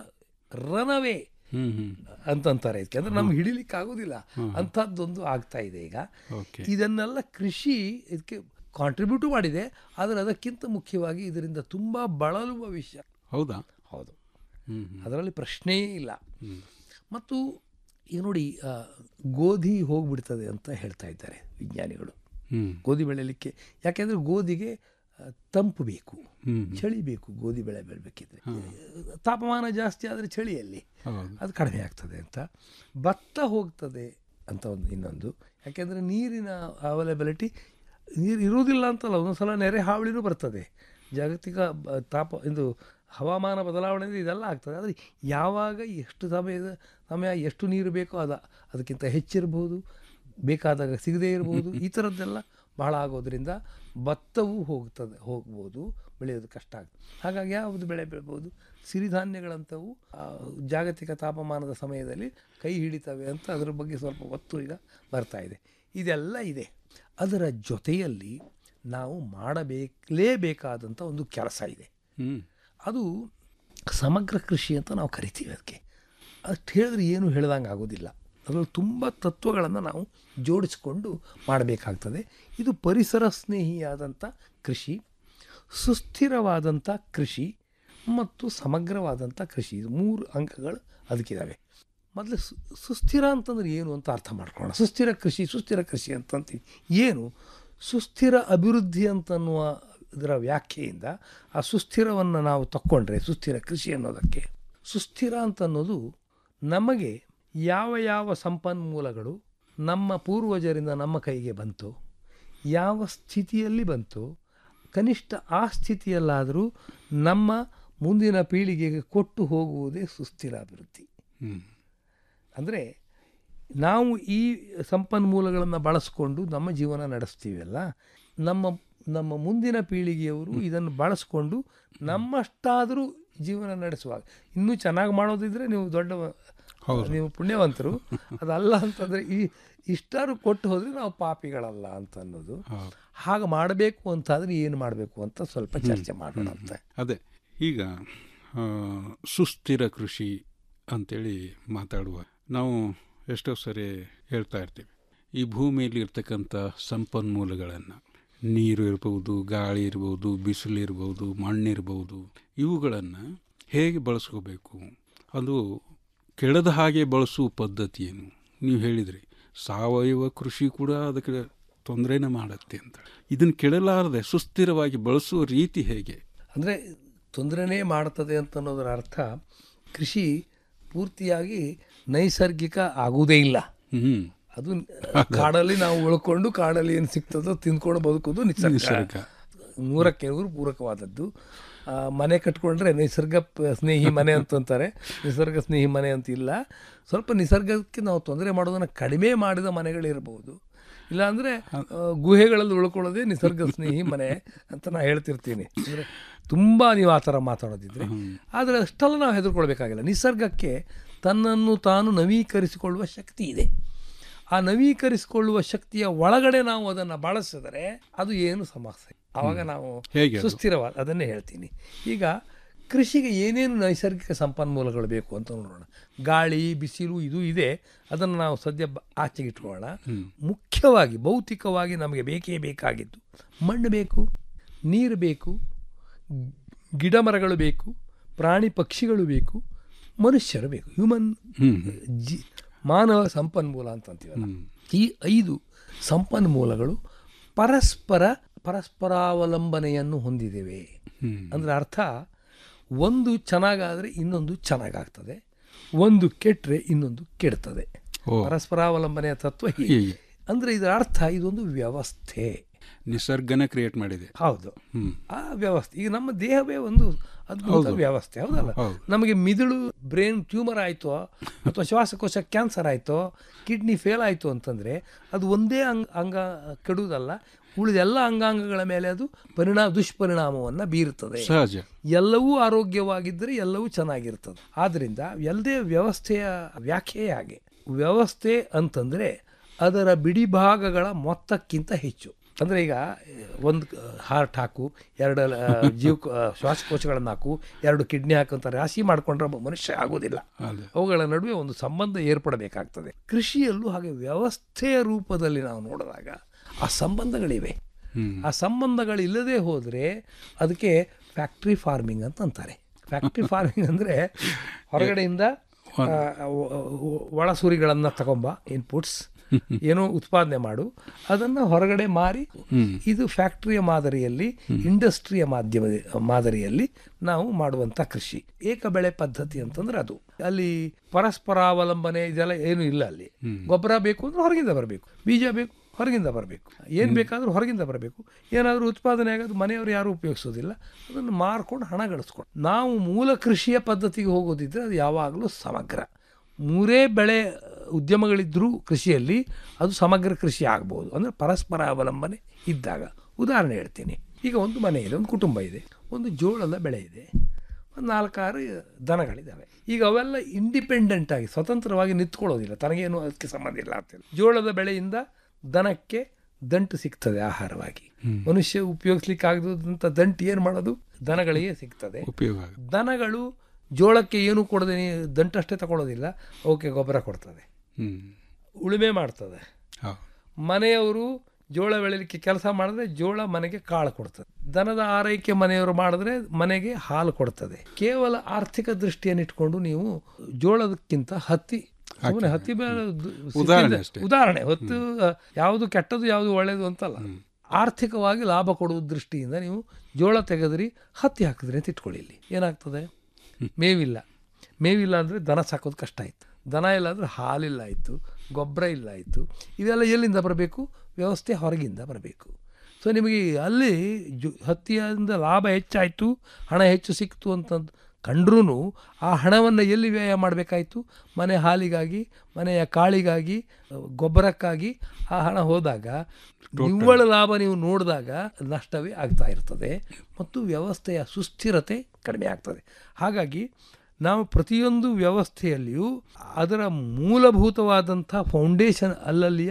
ರನವೇ ಹ್ಮ್, ಹ್ಮ್. ಅಂತಂತಾರೆ ಇದಕ್ಕೆ ಅಂದ್ರೆ ನಮ್ಗೆ ಹಿಡಿಲಿಕ್ಕೆ ಆಗೋದಿಲ್ಲ ಅಂಥದ್ದೊಂದು ಆಗ್ತಾ ಇದೆ ಈಗ ಓಕೆ ಇದನ್ನೆಲ್ಲ ಕೃಷಿ ಇದಕ್ಕೆ ಕಾಂಟ್ರಿಬ್ಯೂಟ್ ಮಾಡಿದೆ ಆದರೆ ಅದಕ್ಕಿಂತ ಮುಖ್ಯವಾಗಿ ಇದರಿಂದ ತುಂಬ ಬಳಲುವ ವಿಷಯ ಹೌದಾ ಹೌದು ಹ್ಮ್, ಹ್ಮ್. ಅದರಲ್ಲಿ ಪ್ರಶ್ನೆಯೇ ಇಲ್ಲ ಮತ್ತು ಈಗ ನೋಡಿ ಆ, ಗೋಧಿ ಹೋಗ್ಬಿಡ್ತದೆ ಅಂತ ಹೇಳ್ತಾ ಇದ್ದಾರೆ ವಿಜ್ಞಾನಿಗಳು ಹ್ಮ್. ಗೋಧಿ ಬೆಳೆಯಲಿಕ್ಕೆ ಯಾಕೆಂದರೆ ಗೋಧಿಗೆ ಆ, ತಂಪು ಬೇಕು ಹ್ಮ್. ಚಳಿ ಬೇಕು ಗೋಧಿ ಬೆಳೆ ಬೆಳಬೇಕಿದ್ರೆ ತಾಪಮಾನ ಜಾಸ್ತಿ ಆದರೆ ಚಳಿಯಲ್ಲಿ ಹೌದು. ಅದು ಕಡಿಮೆ ಆಗ್ತದೆ ಅಂತ ಭತ್ತ ಹೋಗ್ತದೆ ಅಂತ ಒಂದು ಇನ್ನೊಂದು ಯಾಕೆಂದರೆ ನೀರಿನ ಅವೈಲಬಿಲಿಟಿ ನೀರು ಇರುವುದಿಲ್ಲ ಅಂತಲ್ಲ ಒಂದೊಂದು ಸಲ ನೆರೆ ಹಾವಳಿನೂ ಬರ್ತದೆ ಜಾಗತಿಕ ಬ- ತಾಪ ಇದು ಹವಾಮಾನ ಬದಲಾವಣೆಯಿಂದ ಇದೆಲ್ಲ ಆಗ್ತದೆ ಆದರೆ ಯಾವಾಗ ಎಷ್ಟು ಸಮಯದ ಸಮಯ ಎಷ್ಟು ನೀರು ಬೇಕೋ ಅದ ಅದಕ್ಕಿಂತ ಹೆಚ್ಚಿರ್ಬೋದು ಬೇಕಾದಾಗ ಸಿಗದೇ ಇರ್ಬೋದು ಈ ಥರದ್ದೆಲ್ಲ ಭಾಳ ಆಗೋದ್ರಿಂದ ಭತ್ತವೂ ಹೋಗ್ತದೆ ಹೋಗ್ಬೋದು ಬೆಳೆಯೋದು ಕಷ್ಟ ಆಗ್ತದೆ ಹಾಗಾಗಿ ಯಾವುದು ಬೆಳೆ ಬೆಳ್ಬೋದು ಸಿರಿಧಾನ್ಯಗಳಂಥವು ಆ, ಜಾಗತಿಕ ತಾಪಮಾನದ ಸಮಯದಲ್ಲಿ ಕೈ ಹಿಡಿತವೆ ಅಂತ ಅದರ ಬಗ್ಗೆ ಸ್ವಲ್ಪ ಒತ್ತು ಈಗ ಬರ್ತಾ ಇದೆ ಇದೆಲ್ಲ ಇದೆ ಅದರ ಜೊತೆಯಲ್ಲಿ ನಾವು ಮಾಡಬೇಕಲೇಬೇಕಾದಂಥ ಒಂದು ಕೆಲಸ ಇದೆ ಹ್ಮ್. ಅದು ಸಮಗ್ರ ಕೃಷಿ ಅಂತ ನಾವು ಕರಿತೀವಿ ಅದಕ್ಕೆ ಅಷ್ಟು ಹೇಳಿದ್ರೆ ಏನು ಹೇಳ್ದಂಗೆ ಆಗೋದಿಲ್ಲ ಅದರಲ್ಲಿ ತುಂಬ ತತ್ವಗಳನ್ನು ನಾವು ಜೋಡಿಸಿಕೊಂಡು ಮಾಡಬೇಕಾಗ್ತದೆ ಇದು ಪರಿಸರ ಸ್ನೇಹಿಯಾದಂಥ ಕೃಷಿ ಸುಸ್ಥಿರವಾದಂಥ ಕೃಷಿ ಮತ್ತು ಸಮಗ್ರವಾದಂಥ ಕೃಷಿ ಇದು ಮೂರು ಅಂಗಗಳು ಅದಕ್ಕಿದ್ದಾವೆ ಮೊದಲು ಸು ಸುಸ್ಥಿರ ಅಂತಂದ್ರೆ ಏನು ಅಂತ ಅರ್ಥ ಮಾಡ್ಕೊಳ್ಳೋಣ ಸುಸ್ಥಿರ ಕೃಷಿ ಸುಸ್ಥಿರ ಕೃಷಿ ಅಂತಂತೀವಿ ಏನು ಸುಸ್ಥಿರ ಅಭಿವೃದ್ಧಿ ಅಂತನ್ನುವ ಇದರ ವ್ಯಾಖ್ಯೆಯಿಂದ ಆ ಸುಸ್ಥಿರವನ್ನು ನಾವು ತಕ್ಕೊಂಡ್ರೆ ಸುಸ್ಥಿರ ಕೃಷಿ ಅನ್ನೋದಕ್ಕೆ ಸುಸ್ಥಿರ ಅಂತನ್ನೋದು ನಮಗೆ ಯಾವ ಯಾವ ಸಂಪನ್ಮೂಲಗಳು ನಮ್ಮ ಪೂರ್ವಜರಿಂದ ನಮ್ಮ ಕೈಗೆ ಬಂತು ಯಾವ ಸ್ಥಿತಿಯಲ್ಲಿ ಬಂತು ಕನಿಷ್ಠ ಆ ಸ್ಥಿತಿಯಲ್ಲಾದರೂ ನಮ್ಮ ಮುಂದಿನ ಪೀಳಿಗೆಗೆ ಕೊಟ್ಟು ಹೋಗುವುದೇ ಸುಸ್ಥಿರ ಅಭಿವೃದ್ಧಿ ಹ್ಮ್. ಅಂದರೆ ನಾವು ಈ ಸಂಪನ್ಮೂಲಗಳನ್ನು ಬಳಸ್ಕೊಂಡು ನಮ್ಮ ಜೀವನ ನಡೆಸ್ತೀವಲ್ಲ ನಮ್ಮ ನಮ್ಮ ಮುಂದಿನ ಪೀಳಿಗೆಯವರು ಇದನ್ನು ಬಳಸ್ಕೊಂಡು ನಮ್ಮಷ್ಟಾದರೂ ಜೀವನ ನಡೆಸುವಾಗ ಇನ್ನೂ ಚೆನ್ನಾಗಿ ಮಾಡೋದಿದ್ರೆ ನೀವು ದೊಡ್ಡ ನೀವು ಪುಣ್ಯವಂತರು ಅದಲ್ಲ ಅಂತಂದರೆ ಈ ಇಷ್ಟಾರು ಕೊಟ್ಟು ಹೋದರೆ ನಾವು ಪಾಪಿಗಳಲ್ಲ ಅಂತ ಅನ್ನೋದು ಹಾಗೆ ಮಾಡಬೇಕು ಅಂತಾದರೆ ಏನು ಮಾಡಬೇಕು ಅಂತ ಸ್ವಲ್ಪ ಚರ್ಚೆ ಮಾಡೋಣ ಅಂತ ಅದೇ ಈಗ ಆ, ಸುಸ್ಥಿರ ಕೃಷಿ ಅಂತೇಳಿ ಮಾತಾಡುವ ನಾವು ಎಷ್ಟೋ ಸರಿ ಹೇಳ್ತಾ ಇರ್ತೀವಿ ಈ ಭೂಮಿಯಲ್ಲಿ ಇರ್ತಕ್ಕಂಥ ಸಂಪನ್ಮೂಲಗಳನ್ನು ನೀರು ಇರ್ಬೋದು ಗಾಳಿ ಇರ್ಬೋದು ಬಿಸಿಲು ಇರ್ಬೋದು ಮಣ್ಣಿರ್ಬೋದು ಇವುಗಳನ್ನು ಹೇಗೆ ಬಳಸ್ಕೋಬೇಕು ಅದು ಕೆಳದ ಹಾಗೆ ಬಳಸುವ ಪದ್ಧತಿ ಏನು ನೀವು ಹೇಳಿದ್ರಿ ಸಾವಯವ ಕೃಷಿ ಕೂಡ ಅದಕ್ಕೆ ತೊಂದರೆನ ಮಾಡುತ್ತೆ ಅಂತ ಇದನ್ನು ಕೆಡಲಾರದೆ ಸುಸ್ಥಿರವಾಗಿ ಬಳಸುವ ರೀತಿ ಹೇಗೆ ಅಂದರೆ ತೊಂದರೆನೇ ಮಾಡ್ತದೆ ಅಂತ ಅನ್ನೋದರ ಅರ್ಥ ಕೃಷಿ ಪೂರ್ತಿಯಾಗಿ ನೈಸರ್ಗಿಕ ಆಗುವುದೇ ಇಲ್ಲ ಹ್ಮ್ ಅದು ಕಾಡಲ್ಲಿ ನಾವು ಉಳ್ಕೊಂಡು ಕಾಡಲ್ಲಿ ಏನು ಸಿಗ್ತದೋ ತಿಂದ್ಕೊಂಡು ಬದುಕೋದು ನಿಸರ್ಗ ನಿಸರ್ಗ. ನೂರಕ್ಕೆ ನೂರು ಪೂರಕವಾದದ್ದು ಆ, ಮನೆ ಕಟ್ಕೊಂಡ್ರೆ ನಿಸರ್ಗ ಪ- ಸ್ನೇಹಿ ಮನೆ ಅಂತಂತಾರೆ ನಿಸರ್ಗ ಸ್ನೇಹಿ ಮನೆ ಅಂತ ಇಲ್ಲ ಸ್ವಲ್ಪ ನಿಸರ್ಗಕ್ಕೆ ನಾವು ತೊಂದರೆ ಮಾಡೋದನ್ನು ಕಡಿಮೆ ಮಾಡಿದ ಮನೆಗಳಿರ್ಬೋದು ಇಲ್ಲಾಂದರೆ ಗುಹೆಗಳಲ್ಲಿ ಉಳ್ಕೊಳ್ಳೋದೇ ನಿಸರ್ಗ ಸ್ನೇಹಿ ಮನೆ ಅಂತ ನಾನು ಹೇಳ್ತಿರ್ತೀನಿ ಅಂದರೆ ತುಂಬ ನೀವು ಆ ಥರ ಮಾತಾಡೋದಿದ್ರೆ ಆದರೆ ಅಷ್ಟೆಲ್ಲ ನಾವು ಹೆದರ್ಕೊಳ್ಬೇಕಾಗಿಲ್ಲ ನಿಸರ್ಗಕ್ಕೆ ತನ್ನನ್ನು ತಾನು ನವೀಕರಿಸಿಕೊಳ್ಳುವ ಶಕ್ತಿ ಇದೆ ಆ ನವೀಕರಿಸಿಕೊಳ್ಳುವ ಶಕ್ತಿಯ ಒಳಗಡೆ ನಾವು ಅದನ್ನು ಬಳಸಿದರೆ ಅದು ಏನು ಸಮಸ್ಯೆ ಆವಾಗ ನಾವು ಹೇಗೆ ಅದು? ಸುಸ್ಥಿರವಾದ ಅದನ್ನೇ ಹೇಳ್ತೀನಿ ಈಗ ಕೃಷಿಗೆ ಏನೇನು ನೈಸರ್ಗಿಕ ಸಂಪನ್ಮೂಲಗಳು ಬೇಕು ಅಂತ ನೋಡೋಣ ಗಾಳಿ ಬಿಸಿಲು ಇದು ಇದೆ ಅದನ್ನು ನಾವು ಸದ್ಯ ಬ- ಆಚೆಗೆ ಇಟ್ಕೊಳ್ಳೋಣ ಮುಖ್ಯವಾಗಿ ಭೌತಿಕವಾಗಿ ನಮಗೆ ಬೇಕೇ ಬೇಕಾಗಿದ್ದು ಮಣ್ಣು ಬೇಕು ನೀರು ಬೇಕು ಗಿಡ ಮರಗಳು ಬೇಕು ಪ್ರಾಣಿ ಪಕ್ಷಿಗಳು ಬೇಕು ಮನುಷ್ಯರು ಬೇಕು ಹ್ಯೂಮನ್ ಜಿ ಮಾನವ ಸಂಪನ್ಮೂಲ ಅಂತ ಅಂತೀವಲ್ಲ ಈ ಐದು ಸಂಪನ್ಮೂಲಗಳು ಪರಸ್ಪರ ಪರಸ್ಪರಾವಲಂಬನೆಯನ್ನು ಹೊಂದಿದ್ದೇವೆ ಅಂದರೆ ಅರ್ಥ ಒಂದು ಚೆನ್ನಾಗಾದರೆ ಇನ್ನೊಂದು ಚೆನ್ನಾಗಾಗ್ತದೆ ಒಂದು ಕೆಟ್ಟರೆ ಇನ್ನೊಂದು ಕೆಡ್ತದೆ ಓ. ಪರಸ್ಪರಾವಲಂಬನೆಯ ತತ್ವ ಹೀಗೆ ಹೀಗೆ. ಅಂದರೆ ಇದರ ಅರ್ಥ ಇದೊಂದು ವ್ಯವಸ್ಥೆ ನಿಸರ್ಗನ ಕ್ರಿಯೇಟ್ ಮಾಡಿದೆ ಹೌದು ಹ್ಮ್ ಆ ವ್ಯವಸ್ಥೆ ಈಗ ನಮ್ಮ ದೇಹವೇ ಒಂದು ಅದ್ಭುತ ಹೌದು. ವ್ಯವಸ್ಥೆ ಹೌದಲ್ಲ ಹೌದು. ನಮಗೆ ಮಿದುಳು ಬ್ರೈನ್ ಟ್ಯೂಮರ್ ಆಯಿತೋ ಅಥವಾ ಶ್ವಾಸಕೋಶ ಕ್ಯಾನ್ಸರ್ ಆಯಿತೋ ಕಿಡ್ನಿ ಫೇಲ್ ಆಯಿತು ಅಂತಂದರೆ ಅದು ಒಂದೇ ಅಂಗ ಅಂಗ ಕೆಡುವುದಲ್ಲ ಉಳಿದ ಎಲ್ಲ ಅಂಗಾಂಗಗಳ ಮೇಲೆ ಅದು ಪರಿಣಾಮ ದುಷ್ಪರಿಣಾಮವನ್ನು ಬೀರುತ್ತದೆ ಸಹಜ ಎಲ್ಲವೂ ಆರೋಗ್ಯವಾಗಿದ್ದರೆ ಎಲ್ಲವೂ ಚೆನ್ನಾಗಿರ್ತದೆ ಆದ್ದರಿಂದ ಎಲ್ಲದೇ ವ್ಯವಸ್ಥೆಯ ವ್ಯಾಖ್ಯೆ ಹಾಗೆ ವ್ಯವಸ್ಥೆ ಅಂತಂದರೆ ಅದರ ಬಿಡಿ ಭಾಗಗಳ ಮೊತ್ತಕ್ಕಿಂತ ಹೆಚ್ಚು ಅಂದರೆ ಈಗ ಒಂದು ಹಾರ್ಟ್ ಹಾಕು ಎರಡು ಆ, ಜೀವ ಆ, ಶ್ವಾಸಕೋಶಗಳನ್ನು ಹಾಕು ಎರಡು ಕಿಡ್ನಿ ಹಾಕು ಅಂತ ರಾಶಿ ಮಾಡಿಕೊಂಡ್ರೆ ಒಬ್ಬ ಮನುಷ್ಯ ಆಗೋದಿಲ್ಲ ಅದೇ. ಅವುಗಳ ನಡುವೆ ಒಂದು ಸಂಬಂಧ ಏರ್ಪಡಬೇಕಾಗ್ತದೆ ಕೃಷಿಯಲ್ಲೂ ಹಾಗೆ ವ್ಯವಸ್ಥೆಯ ರೂಪದಲ್ಲಿ ನಾವು ನೋಡಿದಾಗ ಆ ಸಂಬಂಧಗಳಿವೆ ಹ್ಮ್. ಆ ಸಂಬಂಧಗಳಿಲ್ಲದೆ ಹೋದರೆ ಅದಕ್ಕೆ ಫ್ಯಾಕ್ಟ್ರಿ ಫಾರ್ಮಿಂಗ್ ಅಂತ ಅಂತಾರೆ ಫ್ಯಾಕ್ಟ್ರಿ ಫಾರ್ಮಿಂಗ್ ಅಂದರೆ ಹೊರಗಡೆಯಿಂದ ಆ, ಒ- ಒ- ಒಳಸುರಿಗಳನ್ನು ತಗೊಂಬ ಇನ್ಪುಟ್ಸ್ ಏನೋ ಉತ್ಪಾದನೆ ಮಾಡು ಅದನ್ನು ಹೊರಗಡೆ ಮಾರಿ ಹ್ಮ್. ಇದು ಫ್ಯಾಕ್ಟ್ರಿಯ ಮಾದರಿಯಲ್ಲಿ ಇಂಡಸ್ಟ್ರಿಯ ಮಾಧ್ಯಮ ಮಾದರಿಯಲ್ಲಿ ನಾವು ಮಾಡುವಂಥ ಕೃಷಿ ಏಕ ಬೆಳೆ ಪದ್ಧತಿ ಅಂತಂದ್ರೆ ಅದು ಅಲ್ಲಿ ಪರಸ್ಪರಾವಲಂಬನೆ ಇದೆಲ್ಲ ಏನು ಇಲ್ಲ ಅಲ್ಲಿ ಗೊಬ್ಬರ ಬೇಕು ಅಂದ್ರೆ ಹೊರಗಿಂದ ಬರಬೇಕು ಬೀಜ ಬೇಕು ಹೊರಗಿಂದ ಬರಬೇಕು ಏನು ಬೇಕಾದರೂ ಹೊರಗಿಂದ ಬರಬೇಕು ಏನಾದರೂ ಉತ್ಪಾದನೆ ಆಗೋದು ಮನೆಯವರು ಯಾರೂ ಉಪಯೋಗಿಸೋದಿಲ್ಲ ಅದನ್ನು ಮಾರ್ಕೊಂಡು ಹಣ ಗಳಿಸ್ಕೊಂಡು ನಾವು ಮೂಲ ಕೃಷಿಯ ಪದ್ಧತಿಗೆ ಹೋಗೋದಿದ್ರೆ ಅದು ಯಾವಾಗಲೂ ಸಮಗ್ರ ಮೂರೇ ಬೆಳೆ ಉದ್ಯಮಗಳಿದ್ದರೂ ಕೃಷಿಯಲ್ಲಿ ಅದು ಸಮಗ್ರ ಕೃಷಿ ಆಗ್ಬೋದು ಅಂದರೆ ಪರಸ್ಪರ ಅವಲಂಬನೆ ಇದ್ದಾಗ ಉದಾಹರಣೆ ಹೇಳ್ತೀನಿ ಈಗ ಒಂದು ಮನೆ ಇದೆ ಒಂದು ಕುಟುಂಬ ಇದೆ ಒಂದು ಜೋಳದ ಬೆಳೆ ಇದೆ ಒಂದು ನಾಲ್ಕಾರು ದನಗಳಿದ್ದಾವೆ ಈಗ ಅವೆಲ್ಲ ಇಂಡಿಪೆಂಡೆಂಟ್ ಆಗಿ ಸ್ವತಂತ್ರವಾಗಿ ನಿಂತ್ಕೊಳ್ಳೋದಿಲ್ಲ ತನಗೇನು ಅದಕ್ಕೆ ಸಂಬಂಧ ಇಲ್ಲ ಅಂತೇಳಿ ಜೋಳದ ಬೆಳೆಯಿಂದ ದನಕ್ಕೆ ದಂಟು ಸಿಗ್ತದೆ ಆಹಾರವಾಗಿ ಮನುಷ್ಯ ಉಪಯೋಗಿಸ್ಲಿಕ್ಕೆ ಆಗದಂಥ ದಂಟು ಏನು ಮಾಡೋದು ದನಗಳಿಗೆ ಸಿಗ್ತದೆ ಉಪಯೋಗ ಆಗುತ್ತೆ. ದನಗಳು ಜೋಳಕ್ಕೆ ಏನು ಕೊಡದೆ ದಂಟಷ್ಟೇ ತಗೊಳ್ಳೋದಿಲ್ಲ ಅವಕ್ಕೆ ಗೊಬ್ಬರ ಕೊಡ್ತದೆ ಹ್ಮ್ ಉಳುಮೆ ಮಾಡ್ತದೆ ಹೌದು. ಮನೆಯವರು ಜೋಳ ಬೆಳಿಲಿಕ್ಕೆ ಕೆಲಸ ಮಾಡಿದ್ರೆ ಜೋಳ ಮನೆಗೆ ಕಾಳು ಕೊಡ್ತದೆ ದನದ ಆರೈಕೆ ಮನೆಯವರು ಮಾಡಿದ್ರೆ ಮನೆಗೆ ಹಾಲು ಕೊಡ್ತದೆ ಕೇವಲ ಆರ್ಥಿಕ ದೃಷ್ಟಿಯನ್ನು ಇಟ್ಕೊಂಡು ನೀವು ಜೋಳದಕ್ಕಿಂತ ಹತ್ತಿ ಸುಮ್ಮನೆ ಹತ್ತಿ ಬೆಳೆ ದು- ಉದಾಹರಣೆ ಸ್ಥಿತಿಯಿಂದ- ಅಷ್ಟೇ. ಉದಾಹರಣೆ ಹೊತ್ತು ಯಾವುದು ಕೆಟ್ಟದ್ದು ಯಾವುದು ಒಳ್ಳೆಯದು ಅಂತಲ್ಲ ಆರ್ಥಿಕವಾಗಿ ಲಾಭ ಕೊಡುವ ದೃಷ್ಟಿಯಿಂದ ನೀವು ಜೋಳ ತೆಗೆದ್ರಿ ಹತ್ತಿ ಹಾಕಿದ್ರಿ ಅಂತ ಇಟ್ಕೊಳ್ಳಿ ಇಲ್ಲಿ ಏನಾಗ್ತದೆ ಮೇವಿಲ್ಲ ಮೇವಿಲ್ಲ ಅಂದರೆ ದನ ಸಾಕೋದು ಕಷ್ಟ ಆಯಿತು ದನ ಇಲ್ಲ ಅಂದರೆ ಹಾಲಿಲ್ಲ ಆಯಿತು ಗೊಬ್ಬರ ಇಲ್ಲ ಆಯಿತು ಇವೆಲ್ಲ ಎಲ್ಲಿಂದ ಬರಬೇಕು ವ್ಯವಸ್ಥೆ ಹೊರಗಿಂದ ಬರಬೇಕು ಸೊ ನಿಮಗೆ ಅಲ್ಲಿ ಜು ಹತ್ತಿಯಿಂದ ಲಾಭ ಹೆಚ್ಚಾಯಿತು ಹಣ ಹೆಚ್ಚು ಸಿಕ್ತು ಅಂತಂದು ಕಂಡ್ರೂ ಆ ಹಣವನ್ನು ಎಲ್ಲಿ ವ್ಯಯ ಮಾಡಬೇಕಾಯಿತು ಮನೆ ಹಾಲಿಗಾಗಿ ಮನೆಯ ಕಾಳಿಗಾಗಿ ಗೊಬ್ಬರಕ್ಕಾಗಿ ಆ ಹಣ ಹೋದಾಗ ನಿವ್ವಳ ಲಾಭ ನೀವು ನೋಡಿದಾಗ ನಷ್ಟವೇ ಆಗ್ತಾ ಇರ್ತದೆ ಮತ್ತು ವ್ಯವಸ್ಥೆಯ ಸುಸ್ಥಿರತೆ ಕಡಿಮೆ ಆಗ್ತದೆ ಹಾಗಾಗಿ ನಾವು ಪ್ರತಿಯೊಂದು ವ್ಯವಸ್ಥೆಯಲ್ಲಿಯೂ ಅದರ ಮೂಲಭೂತವಾದಂಥ ಫೌಂಡೇಶನ್ ಅಲ್ಲಲ್ಲಿಯ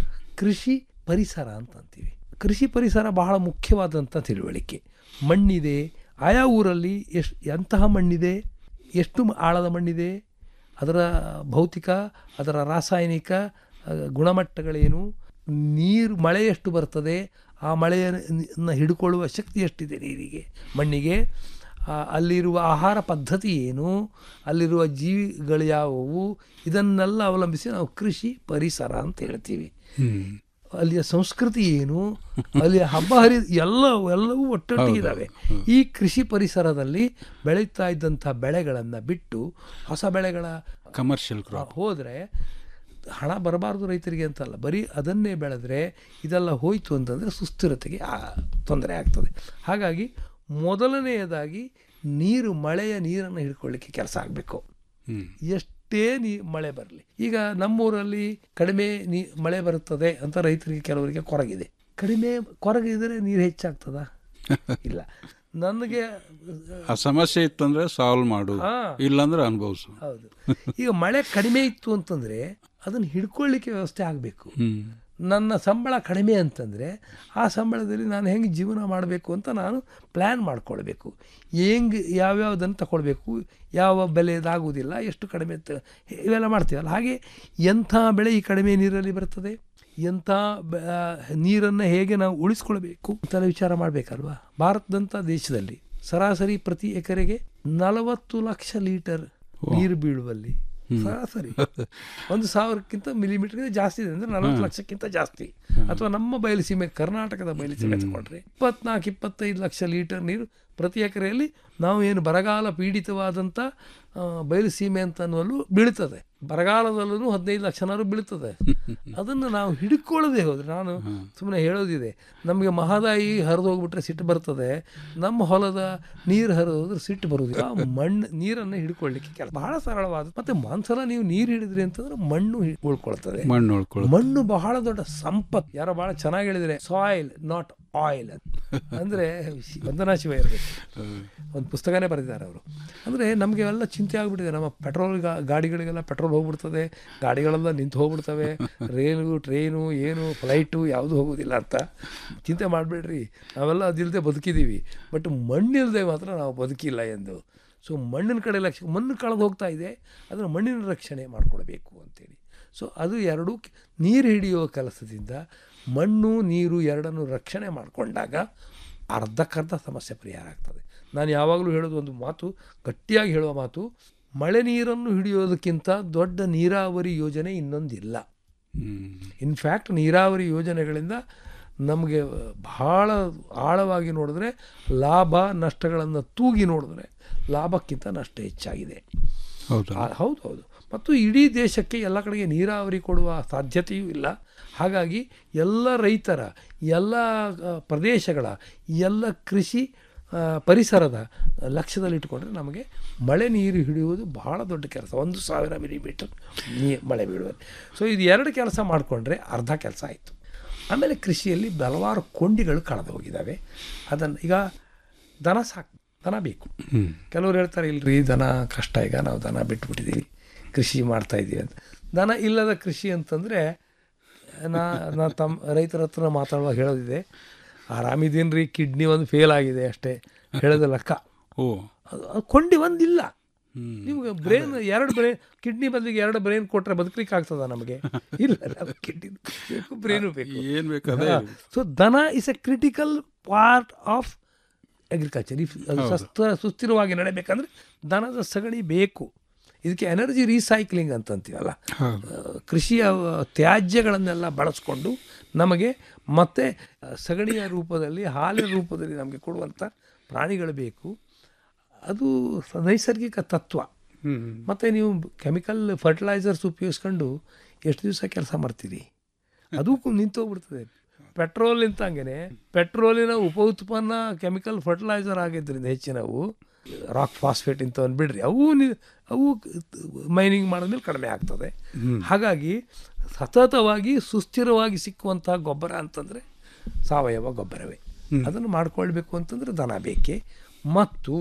ಕೃಷಿ ಪರಿಸರ ಅಂತ ಅಂತೀವಿ ಕೃಷಿ ಪರಿಸರ ಬಹಳ ಮುಖ್ಯವಾದಂಥ ತಿಳುವಳಿಕೆ ಮಣ್ಣಿದೆ ಆಯಾ ಊರಲ್ಲಿ ಎಷ್ಟು ಎಂತಹ ಮಣ್ಣಿದೆ ಎಷ್ಟು ಮ- ಆಳದ ಮಣ್ಣಿದೆ ಅದರ ಭೌತಿಕ ಅದರ ರಾಸಾಯನಿಕ ಆ, ಗುಣಮಟ್ಟಗಳೇನು ನೀರು ಮಳೆ ಎಷ್ಟು ಬರ್ತದೆ ಆ ಮಳೆಯನ್ನು ಹಿಡ್ಕೊಳ್ಳುವ ಶಕ್ತಿ ಎಷ್ಟಿದೆ ನೀರಿಗೆ ಮಣ್ಣಿಗೆ ಆ, ಅಲ್ಲಿರುವ ಆಹಾರ ಪದ್ಧತಿ ಏನು ಅಲ್ಲಿರುವ ಜೀವಿಗಳು ಯಾವುವು ಇದನ್ನೆಲ್ಲ ಅವಲಂಬಿಸಿ ನಾವು ಕೃಷಿ ಪರಿಸರ ಅಂತ ಹೇಳ್ತೀವಿ ಅಲ್ಲಿಯ ಸಂಸ್ಕೃತಿ ಏನು ಅಲ್ಲಿಯ ಹಬ್ಬ ಹರಿ ಎಲ್ಲ ಎಲ್ಲವೂ ಒಟ್ಟೊಟ್ಟಿಗಿದ್ದಾವೆ ಈ ಕೃಷಿ ಪರಿಸರದಲ್ಲಿ ಬೆಳೀತಾ ಇದ್ದಂಥ ಬೆಳೆಗಳನ್ನು ಬಿಟ್ಟು ಹೊಸ ಬೆಳೆಗಳ ಕಮರ್ಷಿಯಲ್ ಕ್ರಾಪ್ ಹೋದರೆ ಹಣ ಬರಬಾರ್ದು ರೈತರಿಗೆ ಅಂತಲ್ಲ ಬರೀ ಅದನ್ನೇ ಬೆಳೆದ್ರೆ ಇದೆಲ್ಲ ಹೋಯಿತು ಅಂತಂದರೆ ಸುಸ್ಥಿರತೆಗೆ ಆ- ತೊಂದರೆ ಆಗ್ತದೆ ಹಾಗಾಗಿ ಮೊದಲನೆಯದಾಗಿ ನೀರು ಮಳೆಯ ನೀರನ್ನು ಹಿಡ್ಕೊಳ್ಳಿಕ್ಕೆ ಕೆಲಸ ಆಗಬೇಕು ಎಷ್ಟೇ ನೀ ಮಳೆ ಬರಲಿ ಈಗ ನಮ್ಮೂರಲ್ಲಿ ಕಡಿಮೆ ನೀ ಮಳೆ ಬರುತ್ತದೆ ಅಂತ ರೈತರಿಗೆ ಕೆಲವರಿಗೆ ಕೊರಗಿದೆ ಕಡಿಮೆ ಕೊರಗಿದ್ರೆ ನೀರು ಹೆಚ್ಚಾಗ್ತದ ಇಲ್ಲ ನನಗೆ ಆ ಸಮಸ್ಯೆ ಇತ್ತಂದ್ರೆ ಸಾಲ್ವ್ ಮಾಡು ಹಾ. ಇಲ್ಲಾಂದ್ರೆ ಅನುಭವಿಸು ಹೌದು ಈಗ ಮಳೆ ಕಡಿಮೆ ಇತ್ತು ಅಂತಂದರೆ ಅದನ್ನು ಹಿಡ್ಕೊಳ್ಳಿಕ್ಕೆ ವ್ಯವಸ್ಥೆ ಆಗಬೇಕು ಹ್ಮ್ ನನ್ನ ಸಂಬಳ ಕಡಿಮೆ ಅಂತಂದರೆ ಆ ಸಂಬಳದಲ್ಲಿ ನಾನು ಹೆಂಗೆ ಜೀವನ ಮಾಡಬೇಕು ಅಂತ ನಾನು ಪ್ಲ್ಯಾನ್ ಮಾಡ್ಕೊಳ್ಬೇಕು ಹೆಂಗೆ ಯಾವ್ಯಾವುದನ್ನು ತಗೊಳ್ಬೇಕು ಯಾವ ಬೆಲೆದಾಗುವುದಿಲ್ಲ ಎಷ್ಟು ಕಡಿಮೆ ತ- ಇವೆಲ್ಲ ಮಾಡ್ತೀವಲ್ಲ ಹಾಗೆ ಎಂಥ ಬೆಳೆ ಈ ಕಡಿಮೆ ನೀರಲ್ಲಿ ಬರ್ತದೆ ಎಂಥ ಬ- ಆ, ನೀರನ್ನು ಹೇಗೆ ನಾವು ಉಳಿಸ್ಕೊಳ್ಬೇಕು ಅಂತೆಲ್ಲ ವಿಚಾರ ಮಾಡಬೇಕಲ್ವಾ ಭಾರತದಂಥ ದೇಶದಲ್ಲಿ ಸರಾಸರಿ ಪ್ರತಿ ಎಕರೆಗೆ ನಲವತ್ತು ಲಕ್ಷ ಲೀಟರ್ ನೀರು ಬೀಳುವಲ್ಲಿ ಸರಾಸರಿ ಒಂದು ಸಾವಿರಕ್ಕಿಂತ ಮಿಲಿಮೀಟರ್ಗಿಂತ ಜಾಸ್ತಿ ಇದೆ ಅಂದರೆ ನಲವತ್ತು ಹಾ. ಲಕ್ಷಕ್ಕಿಂತ ಜಾಸ್ತಿ ಅಥವಾ ನಮ್ಮ ಬಯಲುಸೀಮೆ ಕರ್ನಾಟಕದ ಬಯಲುಸೀಮೆ ತಗೊಂಡ್ರೆ ಇಪ್ಪತ್ನಾಲ್ಕು ಇಪ್ಪತ್ತೈದು ಲಕ್ಷ ಲೀಟರ್ ನೀರು ಪ್ರತಿ ಎಕರೆಯಲ್ಲಿ ನಾವು ಏನು ಬರಗಾಲ ಪೀಡಿತವಾದಂಥ ಆ, ಬಯಲುಸೀಮೆ ಅಂತ ಅನ್ನುವಲ್ಲೂ ಬೀಳ್ತದೆ ಬರಗಾಲದಲ್ಲೂ ಹದಿನೈದು ಲಕ್ಷನಾರು ಬೀಳ್ತದೆ ಅದನ್ನು ನಾವು ಹಿಡ್ಕೊಳ್ಳದೆ ಹೋದ್ರೆ ನಾನು ಸುಮ್ಮನೆ ಹೇಳೋದಿದೆ ನಮಗೆ ಮಹದಾಯಿ ಹರಿದು ಹೋಗ್ಬಿಟ್ರೆ ಸಿಟ್ಟು ಬರ್ತದೆ ನಮ್ಮ ಹೊಲದ ನೀರು ಹರಿದು ಹೋದ್ರೆ ಸಿಟ್ಟು ಬರುವುದಿಲ್ಲ ಆ ಮಣ್ಣು ನೀರನ್ನು ಹಿಡ್ಕೊಳ್ಳಿಕ್ಕೆ ಕೆಲಸ ಬಹಳ ಸರಳವಾದ ಮತ್ತೆ ಒಂದ್ಸಲ ನೀವು ನೀರು ಹಿಡಿದ್ರಿ ಅಂತಂದ್ರೆ ಮಣ್ಣು ಹಿ- ಉಳ್ಕೊಳ್ತದೆ ಮಣ್ಣು ಉಳ್ಕೊಳ್ಳುತ್ತೆ. ಮಣ್ಣು ಬಹಳ ದೊಡ್ಡ ಸಂಪತ್ತು ಯಾರೋ ಬಹಳ ಚೆನ್ನಾಗಿ ಹೇಳಿದ್ರೆ ಸಾಯಿಲ್ ನಾಟ್ ಆಯಿಲ್ ಅಂದ್ರೆ ವಂದನಾ ಶಿವ ಇರಬೇಕು ಒಂದು ಪುಸ್ತಕನೇ ಬರೆದಿದ್ದಾರೆ ಅವರು ಅಂದರೆ ನಮಗೆ ಎಲ್ಲ ಚಿಂತೆ ಆಗಿಬಿಟ್ಟಿದೆ ನಮ್ಮ ಪೆಟ್ರೋಲ್ ಗಾಡಿಗಳಿಗೆಲ್ಲ ಪೆಟ್ರೋಲ್ ಹೋಗ್ಬಿಡ್ತದೆ ಗಾಡಿಗಳೆಲ್ಲ ನಿಂತು ಹೋಗ್ಬಿಡ್ತವೆ ರೈಲು ಟ್ರೈನು ಏನು ಫ್ಲೈಟು ಯಾವುದು ಹೋಗೋದಿಲ್ಲ ಅಂತ ಚಿಂತೆ ಮಾಡಬೇಡ್ರಿ ನಾವೆಲ್ಲ ಅದಿಲ್ಲದೆ ಬದುಕಿದ್ದೀವಿ ಬಟ್ ಮಣ್ಣಿಲ್ಲದೆ ಮಾತ್ರ ನಾವು ಬದುಕಿಲ್ಲ ಎಂದು ಸೊ ಮಣ್ಣಿನ ಕಡೆ ಲಕ್ಷ ಮಣ್ಣು ಕಳೆದು ಹೋಗ್ತಾ ಇದೆ ಅದನ್ನು ಮಣ್ಣಿನ ರಕ್ಷಣೆ ಮಾಡಿಕೊಳ್ಬೇಕು ಅಂತೇಳಿ ಸೊ ಅದು ಎರಡೂ ಕೆ- ನೀರು ಹಿಡಿಯುವ ಕೆಲಸದಿಂದ ಮಣ್ಣು ನೀರು ಎರಡನ್ನು ರಕ್ಷಣೆ ಮಾಡಿಕೊಂಡಾಗ ಅರ್ಧಕ್ಕರ್ಧ ಸಮಸ್ಯೆ ಪರಿಹಾರ ಆಗ್ತದೆ ನಾನು ಯಾವಾಗಲೂ ಹೇಳೋದು ಒಂದು ಮಾತು ಗಟ್ಟಿಯಾಗಿ ಹೇಳುವ ಮಾತು ಮಳೆ ನೀರನ್ನು ಹಿಡಿಯೋದಕ್ಕಿಂತ ದೊಡ್ಡ ನೀರಾವರಿ ಯೋಜನೆ ಇನ್ನೊಂದಿಲ್ಲ ಇನ್ಫ್ಯಾಕ್ಟ್ ನೀರಾವರಿ ಯೋಜನೆಗಳಿಂದ ನಮಗೆ ಬಹಳ ಆಳವಾಗಿ ನೋಡಿದ್ರೆ ಲಾಭ ನಷ್ಟಗಳನ್ನು ತೂಗಿ ನೋಡಿದ್ರೆ ಲಾಭಕ್ಕಿಂತ ನಷ್ಟ ಹೆಚ್ಚಾಗಿದೆ ಹೌದಾ ಆ- ಹೌದು ಹೌದು ಮತ್ತು ಇಡೀ ದೇಶಕ್ಕೆ ಎಲ್ಲ ಕಡೆಗೆ ನೀರಾವರಿ ಕೊಡುವ ಸಾಧ್ಯತೆಯೂ ಇಲ್ಲ ಹಾಗಾಗಿ ಎಲ್ಲ ರೈತರ ಎಲ್ಲ ಆ, ಪ್ರದೇಶಗಳ ಎಲ್ಲ ಕೃಷಿ ಆ, ಪರಿಸರದ ಲಕ್ಷ್ಯದಲ್ಲಿಟ್ಟುಕೊಂಡ್ರೆ ನಮಗೆ ಮಳೆ ನೀರು ಹಿಡಿಯುವುದು ಬಹಳ ದೊಡ್ಡ ಕೆಲಸ ಒಂದು ಸಾವಿರ ಮಿಲಿಮೀಟರ್ ನೀ ಮಳೆ ಬೀಳುವುದು ಸೊ ಇದು ಎರಡು ಕೆಲಸ ಮಾಡಿಕೊಂಡ್ರೆ ಅರ್ಧ ಕೆಲಸ ಆಯಿತು ಆಮೇಲೆ ಕೃಷಿಯಲ್ಲಿ ಹಲವಾರು ಕೊಂಡಿಗಳು ಕಳೆದು ಹೋಗಿದ್ದಾವೆ ಅದನ್ನು ಈಗ ದನ ಸಾಕು ದನ ಬೇಕು ಕೆಲವರು ಹೇಳ್ತಾರೆ ಇಲ್ರಿ ದನ ಕಷ್ಟ ಈಗ ನಾವು ದನ ಬಿಟ್ಬಿಟ್ಟಿದ್ದೀವಿ ಕೃಷಿ ಮಾಡ್ತಾ ಇದ್ದೀವಿ ಅಂತ ದನ ಇಲ್ಲದ ಕೃಷಿ ಅಂತಂದರೆ ನಾ ನಾ ತಮ್ಮ ರೈತರ ಹತ್ರ ಮಾತಾಡುವಾಗ ಹೇಳೋದಿದೆ ಆರಾಮಿದ್ದೀನಿ ರೀ ಕಿಡ್ನಿ ಒಂದು ಫೇಲ್ ಆಗಿದೆ ಅಷ್ಟೇ ಹೇಳೋದು ಲೆಕ್ಕ ಓ ಅದು ಅದು ಕೊಂಡಿ ಒಂದಿಲ್ಲ ನಿಮ್ಗೆ ಬ್ರೈನ್ ಎರಡು ಬ್ರೈನ್ ಕಿಡ್ನಿ ಬದಲಿಗೆ ಎರಡು ಬ್ರೈನ್ ಕೊಟ್ಟರೆ ಬದುಕಲಿಕ್ಕೆ ಆಗ್ತದ ನಮಗೆ ಇಲ್ಲ ಕಿಡ್ನಿ ಬೇಕು ಬ್ರೈನು ಬೇಕು ಏನ್ ಬೇಕು ಅದೇ ಸೊ ದನ is a critical part of agriculture if ಅದು ಹೌದು. ಸಸ್ತ ಸುಸ್ಥಿರವಾಗಿ ನಡೀಬೇಕಂದ್ರೆ ದನದ ಸಗಣಿ ಬೇಕು ಇದಕ್ಕೆ ಎನರ್ಜಿ ರೀಸೈಕ್ಲಿಂಗ್ ಅಂತ ಅಂತೀವಲ್ಲ ಆ, ಕೃಷಿಯ ತ್ಯಾಜ್ಯಗಳನ್ನೆಲ್ಲ ಬಳಸ್ಕೊಂಡು ನಮಗೆ ಮತ್ತೆ ಆ, ಸಗಣಿಯ ರೂಪದಲ್ಲಿ ಹಾಲಿನ ರೂಪದಲ್ಲಿ ನಮಗೆ ಕೊಡುವಂಥ ಪ್ರಾಣಿಗಳು ಬೇಕು ಅದು ಸ- ನೈಸರ್ಗಿಕ ತತ್ವ ಮತ್ತು ನೀವು ಕೆಮಿಕಲ್ ಫರ್ಟಿಲೈಸರ್ಸ್ ಉಪಯೋಗಿಸ್ಕೊಂಡು ಎಷ್ಟು ದಿವಸ ಕೆಲಸ ಮಾಡ್ತೀರಿ ಅದು ಕು- ನಿಂತೋಗ್ಬಿಡ್ತದೆ ಪೆಟ್ರೋಲ್ ನಿಂತಂಗೆ ಪೆಟ್ರೋಲಿನ ಉಪ ಉತ್ಪನ್ನ ಕೆಮಿಕಲ್ ಫರ್ಟಿಲೈಸರ್ ಆಗಿದ್ದರಿಂದ ಹೆಚ್ಚಿನವು ರಾಕ್ ಫಾಸ್ಫೇಟ್ ಇಂಥವನ್ನ ಬಿಡ್ರಿ ಅವು ನಿ- ಅವು ಮೈನಿಂಗ್ ಮಾಡಿದ್ಮೇಲೆ ಕಡಿಮೆ ಆಗ್ತದೆ ಹಾಗಾಗಿ ಸತತವಾಗಿ ಸುಸ್ಥಿರವಾಗಿ ಸಿಕ್ಕುವಂಥ ಗೊಬ್ಬರ ಅಂತಂದರೆ ಸಾವಯವ ಗೊಬ್ಬರವೇ ಅದನ್ನು ಮಾಡ್ಕೊಳ್ಬೇಕು ಅಂತಂದರೆ ದನ ಬೇಕೇ ಮತ್ತು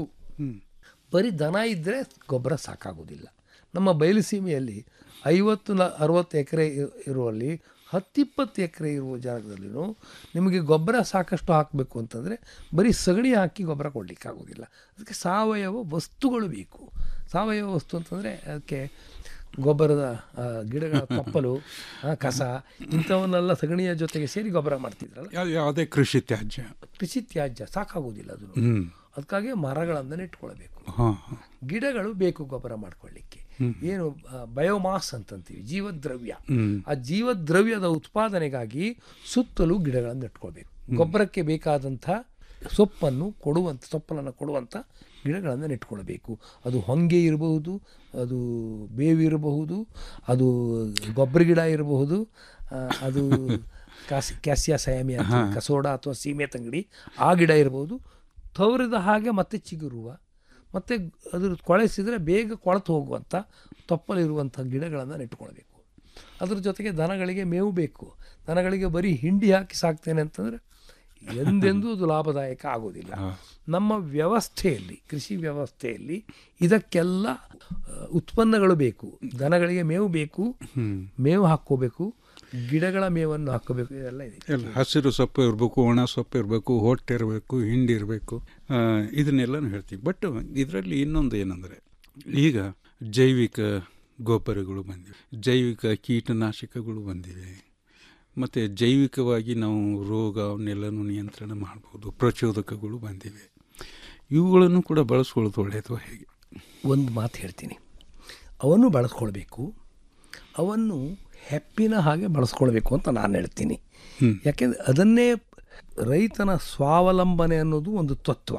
ಬರೀ ದನ ಇದ್ದರೆ ಗೊಬ್ಬರ ಸಾಕಾಗೋದಿಲ್ಲ ನಮ್ಮ ಬಯಲುಸೀಮೆಯಲ್ಲಿ ಐವತ್ತು ನ ಅರವತ್ತು ಎಕರೆ ಇರುವಲ್ಲಿ ಹತ್ತಿಪ್ಪತ್ತು ಎಕರೆ ಇರುವ ಜಾಗದಲ್ಲಿನೂ ನಿಮಗೆ ಗೊಬ್ಬರ ಸಾಕಷ್ಟು ಹಾಕಬೇಕು ಅಂತಂದರೆ ಬರೀ ಸಗಣಿ ಹಾಕಿ ಗೊಬ್ಬರ ಕೊಡಲಿಕ್ಕಾಗೋದಿಲ್ಲ ಅದಕ್ಕೆ ಸಾವಯವ ವಸ್ತುಗಳು ಬೇಕು ಸಾವಯವ ವಸ್ತು ಅಂತಂದರೆ ಅದಕ್ಕೆ ಗೊಬ್ಬರದ ಆ, ಗಿಡಗಳ ತೊಪ್ಪಲು ಆ, ಕಸ ಇಂಥವನ್ನೆಲ್ಲ ಸಗಣಿಯ ಜೊತೆಗೆ ಸೇರಿ ಗೊಬ್ಬರ ಮಾಡ್ತಿದ್ರಲ್ಲ ಯಾ- ಯಾವುದೇ ಕೃಷಿ ತ್ಯಾಜ್ಯ ಕೃಷಿ ತ್ಯಾಜ್ಯ ಸಾಕಾಗೋದಿಲ್ಲ ಅದು ಹ್ಮ್. ಅದಕ್ಕಾಗಿ ಮರಗಳನ್ನು ನೆಟ್ಕೊಳ್ಬೇಕು ಹಾಂ ಗಿಡಗಳು ಬೇಕು ಗೊಬ್ಬರ ಮಾಡ್ಕೊಳ್ಳಿಕ್ಕೆ ಹ್ಮ್. ಏನು ಬಯೋಮಾಸ್ ಅಂತಂತೀವಿ ಜೀವದ್ರವ್ಯ ಹ್ಮ್. ಆ ಜೀವದ್ರವ್ಯದ ಉತ್ಪಾದನೆಗಾಗಿ ಸುತ್ತಲೂ ಗಿಡಗಳನ್ನು ನೆಟ್ಕೊಳ್ಬೇಕು ಗೊಬ್ಬರಕ್ಕೆ ಬೇಕಾದಂಥ ಸೊಪ್ಪನ್ನು ಕೊಡುವಂಥ ಸೊಪ್ಪನ್ನು ಕೊಡುವಂಥ ಗಿಡಗಳನ್ನು ನೆಟ್ಕೊಳ್ಬೇಕು ಅದು ಹೊಂಗೆ ಇರಬಹುದು ಅದು ಬೇವು ಇರಬಹುದು ಅದು ಗೊಬ್ಬರ ಗಿಡ ಇರಬಹುದು ಆ, ಅದು ಕಾಸಿ ಕ್ಯಾಸಿಯಾ ಸಯಾಮಿ ಅಂತ ಹಾ. ಕಸೋಡ ಅಥವಾ ಸೀಮೆ ತಂಗಡಿ ಆ ಗಿಡ ಇರಬಹುದು ತವರಿದ ಹಾಗೆ ಮತ್ತೆ ಚಿಗುರುವ ಮತ್ತು ಅದ್ರ ಕೊಳೆಸಿದರೆ ಬೇಗ ಕೊಳೆತು ಹೋಗುವಂಥ ತೊಪ್ಪಲಿರುವಂಥ ಗಿಡಗಳನ್ನು ನೆಟ್ಕೊಳ್ಬೇಕು ಅದ್ರ ಜೊತೆಗೆ ದನಗಳಿಗೆ ಮೇವು ಬೇಕು ದನಗಳಿಗೆ ಬರೀ ಹಿಂಡಿ ಹಾಕಿ ಸಾಕ್ತೇನೆ ಅಂತಂದರೆ ಎಂದೆಂದೂ ಅದು ಲಾಭದಾಯಕ ಆಗೋದಿಲ್ಲ ನಮ್ಮ ವ್ಯವಸ್ಥೆಯಲ್ಲಿ ಕೃಷಿ ವ್ಯವಸ್ಥೆಯಲ್ಲಿ ಇದಕ್ಕೆಲ್ಲ ಆ, ಉತ್ಪನ್ನಗಳು ಬೇಕು ದನಗಳಿಗೆ ಮೇವು ಬೇಕು ಮೇವು ಹಾಕ್ಕೋಬೇಕು ಗಿಡಗಳ ಮೇವನ್ನು ಹಾಕ್ಕೋಬೇಕು ಇದೆಲ್ಲ ಇದೆ ಎಲ್ಲ ಹಸಿರು ಸೊಪ್ಪು ಇರಬೇಕು ಒಣ ಸೊಪ್ಪು ಇರಬೇಕು ಹೊಟ್ಟೆ ಇರಬೇಕು ಹಿಂಡಿ ಇರಬೇಕು ಇದನ್ನೆಲ್ಲನೂ ಹೇಳ್ತೀವಿ ಬಟ್ ಇದರಲ್ಲಿ ಇನ್ನೊಂದು ಏನಂದರೆ ಈಗ ಜೈವಿಕ ಗೊಬ್ಬರಗಳು ಬಂದಿವೆ ಜೈವಿಕ ಕೀಟನಾಶಕಗಳು ಬಂದಿವೆ ಮತ್ತು ಜೈವಿಕವಾಗಿ ನಾವು ರೋಗ ಅವನ್ನೆಲ್ಲನೂ ನಿಯಂತ್ರಣ ಮಾಡ್ಬೋದು ಪ್ರಚೋದಕಗಳು ಬಂದಿವೆ ಇವುಗಳನ್ನು ಕೂಡ ಬಳಸ್ಕೊಳ್ಳೋದು ಒಳ್ಳೆಯದು ಹೇಗೆ ಒಂದು ಮಾತು ಹೇಳ್ತೀನಿ ಅವನ್ನು ಬಳಸ್ಕೊಳ್ಬೇಕು ಅವನ್ನು ಹೆಪ್ಪಿನ ಹಾಗೆ ಬಳಸ್ಕೊಳ್ಬೇಕು ಅಂತ ನಾನು ಹೇಳ್ತೀನಿ ಯಾಕೆಂದರೆ ಅದನ್ನೇ ರೈತನ ಸ್ವಾವಲಂಬನೆ ಅನ್ನೋದು ಒಂದು ತತ್ವ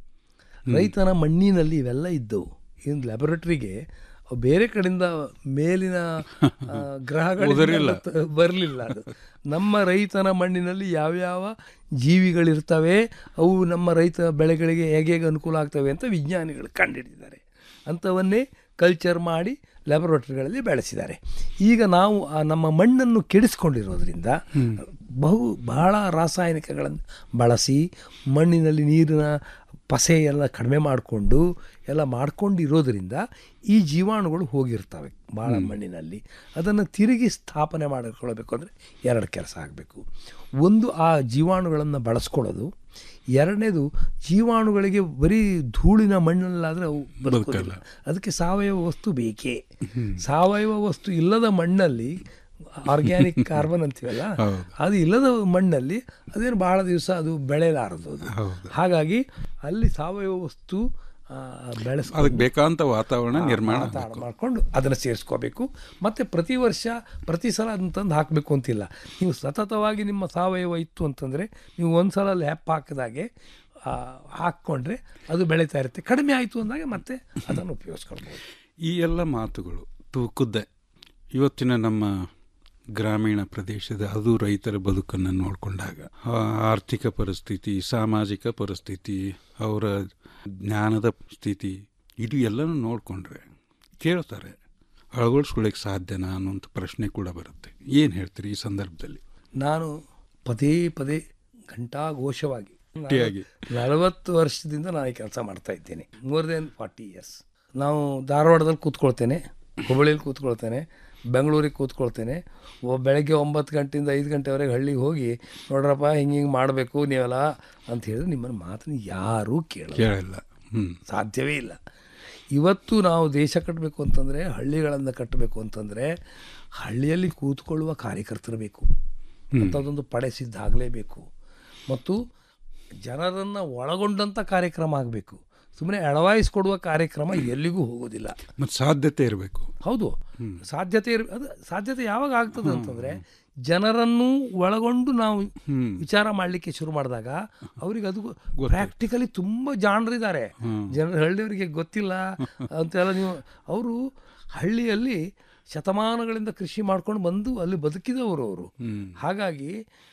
ರೈತನ ಮಣ್ಣಿನಲ್ಲಿ ಇವೆಲ್ಲ ಇದ್ದವು ಇನ್ನು ಲ್ಯಾಬೊರೇಟ್ರಿಗೆ ಬೇರೆ ಕಡೆಯಿಂದ ಮೇಲಿನ ಆ, ಗ್ರಹಗಳಿಂದ ಉದುರಿಲ್ಲ. ಬರಲಿಲ್ಲ ಅದು ನಮ್ಮ ರೈತನ ಮಣ್ಣಿನಲ್ಲಿ ಯಾವ್ಯಾವ ಜೀವಿಗಳಿರ್ತವೆ ಅವು ನಮ್ಮ ರೈತ ಬೆಳೆಗಳಿಗೆ ಹೇಗೆ ಹೇಗೆ ಅನುಕೂಲ ಆಗ್ತವೆ ಅಂತ ವಿಜ್ಞಾನಿಗಳು ಕಂಡುಹಿಡಿದಿದ್ದಾರೆ ಅಂಥವನ್ನೇ ಕಲ್ಚರ್ ಮಾಡಿ ಲ್ಯಾಬೊರೇಟರಿಗಳಲ್ಲಿ ಬೆಳೆಸಿದ್ದಾರೆ ಈಗ ನಾವು ಆ ನಮ್ಮ ಮಣ್ಣನ್ನು ಕೆಡಿಸ್ಕೊಂಡಿರೋದ್ರಿಂದ ಬಹು ಬಹಳ ರಾಸಾಯನಿಕಗಳನ್ನು ಬಳಸಿ ಮಣ್ಣಿನಲ್ಲಿ ನೀರಿನ ಪಸೆ ಎಲ್ಲ ಕಡಿಮೆ ಮಾಡಿಕೊಂಡು ಎಲ್ಲ ಮಾಡ್ಕೊಂಡಿರೋದ್ರಿಂದ ಈ ಜೀವಾಣುಗಳು ಹೋಗಿರ್ತವೆ ಭಾಳ ಮಣ್ಣಿನಲ್ಲಿ ಅದನ್ನು ತಿರುಗಿ ಸ್ಥಾಪನೆ ಮಾಡಿಕೊಳ್ಬೇಕು ಅಂದರೆ ಎರಡು ಕೆಲಸ ಆಗಬೇಕು ಒಂದು ಆ ಜೀವಾಣುಗಳನ್ನು ಬಳಸ್ಕೊಳ್ಳೋದು ಎರಡನೇದು ಜೀವಾಣುಗಳಿಗೆ ಬರೀ ಧೂಳಿನ ಮಣ್ಣಲ್ಲಾದರೆ ಅವು ಬದುಕೋದಿಲ್ಲ ಅದಕ್ಕೆ ಸಾವಯವ ವಸ್ತು ಬೇಕೇ ಸಾವಯವ ವಸ್ತು ಇಲ್ಲದ ಮಣ್ಣಲ್ಲಿ ಆರ್ಗ್ಯಾನಿಕ್ ಕಾರ್ಬನ್ ಅಂತೀವಲ್ಲ ಅದು ಇಲ್ಲದ ಮಣ್ಣಲ್ಲಿ ಅದೇನು ಬಹಳ ದಿವಸ ಅದು ಬೆಳೆಯಲಾರದು ಅದು ಹಾಗಾಗಿ ಅಲ್ಲಿ ಸಾವಯವ ವಸ್ತು ಬೆಳೆಸ್ ಅದಕ್ಕೆ ಬೇಕಾದಂಥ ವಾತಾವರಣ ನಿರ್ಮಾಣ ಮಾಡಿಕೊಂಡು ಅದನ್ನು ಸೇರಿಸ್ಕೋಬೇಕು ಮತ್ತು ಪ್ರತಿ ವರ್ಷ ಪ್ರತಿ ಸಲ ಅದನ್ನ ತಂದು ಹಾಕಬೇಕು ಅಂತಿಲ್ಲ ನೀವು ಸತತವಾಗಿ ನಿಮ್ಮ ಸಾವಯವ ಇತ್ತು ಅಂತಂದರೆ ನೀವು ಒಂದು ಸಲ ಲ್ಯಾಪ್ ಹಾಕಿದಾಗೆ ಆ, ಹಾಕ್ಕೊಂಡ್ರೆ ಅದು ಬೆಳೀತಾ ಇರುತ್ತೆ ಕಡಿಮೆ ಆಯಿತು ಅಂದಾಗ ಮತ್ತೆ ಅದನ್ನು ಉಪಯೋಗಿಸ್ಕೊಳ್ಬೋದು ಈ ಎಲ್ಲ ಮಾತುಗಳು ತೂಕುದ್ದೆ ಇವತ್ತಿನ ನಮ್ಮ ಗ್ರಾಮೀಣ ಪ್ರದೇಶದ ಅದು ರೈತರ ಬದುಕನ್ನು ನೋಡಿಕೊಂಡಾಗ ಆರ್ಥಿಕ ಪರಿಸ್ಥಿತಿ ಸಾಮಾಜಿಕ ಪರಿಸ್ಥಿತಿ ಅವರ ಜ್ಞಾನದ ಸ್ಥಿತಿ ಇದು ಎಲ್ಲನೂ ನೋಡಿಕೊಂಡ್ರೆ ಕೇಳ್ತಾರೆ ಅಳವಡಿಸ್ಕೊಳ್ಳಿಕ್ಕೆ ಸಾಧ್ಯನಾ ಅನ್ನೋಂಥ ಪ್ರಶ್ನೆ ಕೂಡ ಬರುತ್ತೆ ಏನು ಹೇಳ್ತೀರಿ ಈ ಸಂದರ್ಭದಲ್ಲಿ ನಾನು ಪದೇ ಪದೇ ಘಂಟಾಘೋಷವಾಗಿ ಗಟ್ಟಿಯಾಗಿ. ನಲವತ್ತು ವರ್ಷದಿಂದ ನಾನು ಈ ಕೆಲಸ ಮಾಡ್ತಾ ಇದ್ದೇನೆ ಮೋರ್ ದೆನ್ ಫಾರ್ಟಿ ಇಯರ್ಸ್ ನಾವು ಧಾರವಾಡದಲ್ಲಿ ಕೂತ್ಕೊಳ್ತೇನೆ ಹುಬ್ಬಳ್ಳಿಯಲ್ಲಿ ಕೂತ್ಕೊಳ್ತೇನೆ ಬೆಂಗಳೂರಿಗೆ ಕೂತ್ಕೊಳ್ತೇನೆ ಒ ಬೆಳಗ್ಗೆ ಒಂಬತ್ತು ಗಂಟೆಯಿಂದ ಐದು ಗಂಟೆವರೆಗೆ ಹಳ್ಳಿಗೆ ಹೋಗಿ ನೋಡ್ರಪ್ಪ ಹಿಂಗೆ ಹಿಂಗೆ ಮಾಡಬೇಕು ನೀವೆಲ್ಲ ಅಂತ ಹೇಳಿದ್ರೆ ನಿಮ್ಮನ್ನು ಮಾತನ್ನು ಯಾರೂ ಕೇಳಲ್ಲ ಕೇಳಲ್ಲ ಹ್ಞೂ ಸಾಧ್ಯವೇ ಇಲ್ಲ ಇವತ್ತು ನಾವು ದೇಶ ಕಟ್ಟಬೇಕು ಅಂತಂದರೆ ಹಳ್ಳಿಗಳನ್ನು ಕಟ್ಟಬೇಕು ಅಂತಂದರೆ ಹಳ್ಳಿಯಲ್ಲಿ ಕೂತ್ಕೊಳ್ಳುವ ಕಾರ್ಯಕರ್ತರು ಬೇಕು ಅಂಥದ್ದೊಂದು ಪಡೆ ಸಿದ್ಧ ಆಗಲೇಬೇಕು ಮತ್ತು ಜನರನ್ನು ಒಳಗೊಂಡಂಥ ಕಾರ್ಯಕ್ರಮ ಆಗಬೇಕು ಸುಮ್ಮನೆ ಎಳವಾಯಿಸ್ಕೊಡುವ ಕಾರ್ಯಕ್ರಮ ಎಲ್ಲಿಗೂ ಹೋಗೋದಿಲ್ಲ ಮತ್ತು ಸಾಧ್ಯತೆ ಇರಬೇಕು ಹೌದು ಸಾಧ್ಯತೆ ಇರ ಅದು ಸಾಧ್ಯತೆ ಯಾವಾಗ ಆಗ್ತದೆ ಅಂತಂದರೆ ಜನರನ್ನು ಒಳಗೊಂಡು ನಾವು ವಿಚಾರ ಮಾಡಲಿಕ್ಕೆ ಶುರು ಮಾಡಿದಾಗ ಅವ್ರಿಗೆ ಅದು ಪ್ರಾಕ್ಟಿಕಲಿ ತುಂಬ ಜಾಣರಿದ್ದಾರೆ ಜನರ ಹಳ್ಳಿಯವರಿಗೆ ಗೊತ್ತಿಲ್ಲ ಅಂತೆಲ್ಲ ನೀವು ಅವರು ಹಳ್ಳಿಯಲ್ಲಿ ಶತಮಾನಗಳಿಂದ ಕೃಷಿ ಮಾಡ್ಕೊಂಡು ಬಂದು ಅಲ್ಲಿ ಬದುಕಿದವರು ಅವರು ಹಾಗಾಗಿ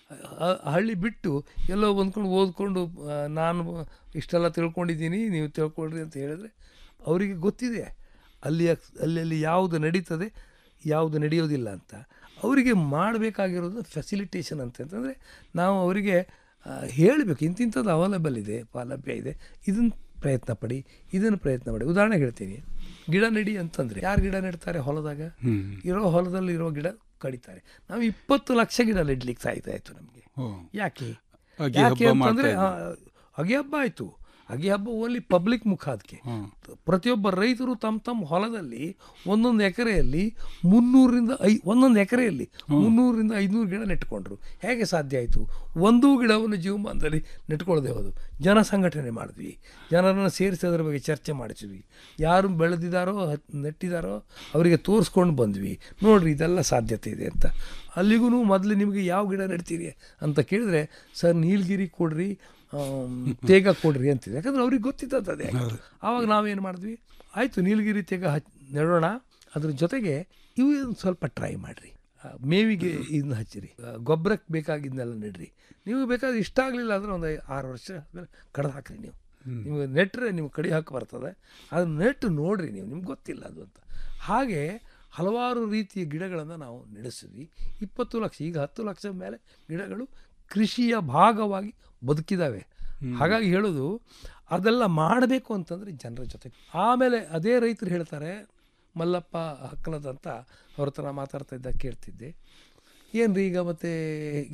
ಆ- ಆ ಹಳ್ಳಿ ಬಿಟ್ಟು ಎಲ್ಲೋ ಬಂದ್ಕೊಂಡು ಓದ್ಕೊಂಡು ಆ, ನಾನು ಇಷ್ಟೆಲ್ಲ ತಿಳ್ಕೊಂಡಿದ್ದೀನಿ ನೀವು ತಿಳ್ಕೊಳ್ರಿ ಅಂತ ಹೇಳಿದ್ರೆ ಅವರಿಗೆ ಗೊತ್ತಿದೆ ಅಲ್ಲಿ ಅಲ್ಲಿ ಯಾವುದು ನಡೀತದೆ ಯಾವುದು ನಡೆಯೋದಿಲ್ಲ ಅಂತ ಅವರಿಗೆ ಮಾಡಬೇಕಾಗಿರೋದು ಫೆಸಿಲಿಟೇಷನ್ ಅಂತ ಅಂತಂದರೆ ನಾವು ಅವರಿಗೆ ಹೇಳಬೇಕು ಇಂತಿಂಥದ್ದು ಅವೈಲೇಬಲ್ ಇದೆ ಲಭ್ಯ ಇದೆ ಇದನ್ನು ಪ್ರಯತ್ನ ಪಡಿ ಇದನ್ನು ಪ್ರಯತ್ನ ಪಡಿ ಉದಾಹರಣೆಗೆ ಹೇಳ್ತೀನಿ ಗಿಡ ನೆಡಿ ಅಂತಂದರೆ ಯಾರು ಗಿಡ ನೆಡ್ತಾರೆ ಹೊಲದಾಗ ಇರೋ ಹೊಲದಲ್ಲಿ ಇರೋ ಗಿಡ ಕಡಿತಾರೆ ನಾವು ಇಪ್ಪತ್ತು ಲಕ್ಷ ಗಿಡ ನೆಡ್ಲಿಕ್ಕೆ ಸಾಯ್ತಾ ಇತ್ತು ನಮಗೆ ಯಾಕೆ ಅಗಿ ಯಾಕೆ ಹಬ್ಬ ಅಂತಂದರೆ ಮಾಡ್ತಾ ಅಗಿ ಹಬ್ಬ ಆಯಿತು ಅಗಿ ಹಬ್ಬ ಓನ್ಲಿ ಪಬ್ಲಿಕ್ ಮುಖ ಅದಕ್ಕೆ ಪ್ರತಿಯೊಬ್ಬ ರೈತರು ತಮ್ಮ ತಮ್ಮ ಹೊಲದಲ್ಲಿ ಒಂದೊಂದು ಎಕರೆಯಲ್ಲಿ ಮುನ್ನೂರರಿಂದ ಐ ಒಂದೊಂದು ಎಕರೆಯಲ್ಲಿ ಮುನ್ನೂರರಿಂದ ಐದುನೂರು ಗಿಡ ನೆಟ್ಕೊಂಡ್ರು ಹೇಗೆ ಸಾಧ್ಯ ಆಯಿತು ಒಂದೂ ಗಿಡವನ್ನು ಜೀವಮಾನದಲ್ಲಿ ನೆಟ್ಕೊಳ್ಳದೆ ಹೋದು ಜನ ಸಂಘಟನೆ ಮಾಡಿದ್ವಿ ಜನರನ್ನು ಸೇರಿಸಿ ಅದರ ಬಗ್ಗೆ ಚರ್ಚೆ ಮಾಡಿಸಿದ್ವಿ ಯಾರು ಬೆಳೆದಿದ್ದಾರೋ ಹತ್- ನೆಟ್ಟಿದ್ದಾರೋ ಅವರಿಗೆ ತೋರಿಸ್ಕೊಂಡು ಬಂದ್ವಿ ನೋಡ್ರಿ ಇದೆಲ್ಲ ಸಾಧ್ಯತೆ ಇದೆ ಅಂತ ಅಲ್ಲಿಗೂ ಮೊದಲು ನಿಮಗೆ ಯಾವ ಗಿಡ ನೆಡ್ತೀರಿ ಅಂತ ಕೇಳಿದ್ರೆ ಸರ್ ನೀಲಗಿರಿ ಕೊಡ್ರಿ ಆಮ್, ತೇಗ ಕೊಡ್ರಿ ಅಂತಿದೆ ಯಾಕಂದ್ರೆ ಅವ್ರಿಗೆ ಗೊತ್ತಿದ್ದದ್ದು ಅದೇ ಆವಾಗ ನಾವೇನು ಮಾಡಿದ್ವಿ ಆಯಿತು ನೀಲಗಿರಿ ತೇಗ ಹಚ್ ನೆಡೋಣ ಅದ್ರ ಜೊತೆಗೆ ಇವು ಒಂದು ಸ್ವಲ್ಪ ಟ್ರೈ ಮಾಡಿರಿ ಮೇವಿಗೆ ಇದನ್ನ ಹಚ್ಚಿರಿ ಆ, ಗೊಬ್ಬರಕ್ಕೆ ಬೇಕಾಗಿದ್ದನ್ನೆಲ್ಲ ನೆಡ್ರಿ ನೀವು ಬೇಕಾದ್ರೆ ಇಷ್ಟ ಆಗಲಿಲ್ಲ ಅಂದರೆ ಒಂದು ಆರು ವರ್ಷ ಆದ್ಮೇಲೆ ಕಡ್ದು ಹಾಕ್ರಿ ನೀವು ನಿಮಗೆ ನೆಟ್ಟರೆ ನೀವು ಕಡಿ ಹಾಕಿ ಬರ್ತದೆ ಅದನ್ನ ನೆಟ್ಟು ನೋಡ್ರಿ ನೀವು ನಿಮ್ಗೆ ಗೊತ್ತಿಲ್ಲ ಅದು ಅಂತ ಹಾಗೆ ಹಲವಾರು ರೀತಿಯ ಗಿಡಗಳನ್ನು ನಾವು ನಡೆಸಿದ್ವಿ ಇಪ್ಪತ್ತು ಲಕ್ಷ ಈಗ ಹತ್ತು ಲಕ್ಷ ಮೇಲೆ ಗಿಡಗಳು ಕೃಷಿಯ ಭಾಗವಾಗಿ ಬದುಕಿದ್ದಾವೆ ಹಾಗಾಗಿ ಹೇಳೋದು ಅದೆಲ್ಲ ಮಾಡಬೇಕು ಅಂತಂದರೆ ಜನರ ಜೊತೆ ಆಮೇಲೆ ಅದೇ ರೈತರು ಹೇಳ್ತಾರೆ ಮಲ್ಲಪ್ಪ ಹಕ್ಕಲದಂತ ಅವ್ರ ಹತ್ರ ಮಾತಾಡ್ತಾ ಇದ್ದಾಗ ಕೇಳ್ತಿದ್ದೆ ಏನ್ರಿ ಈಗ ಮತ್ತೆ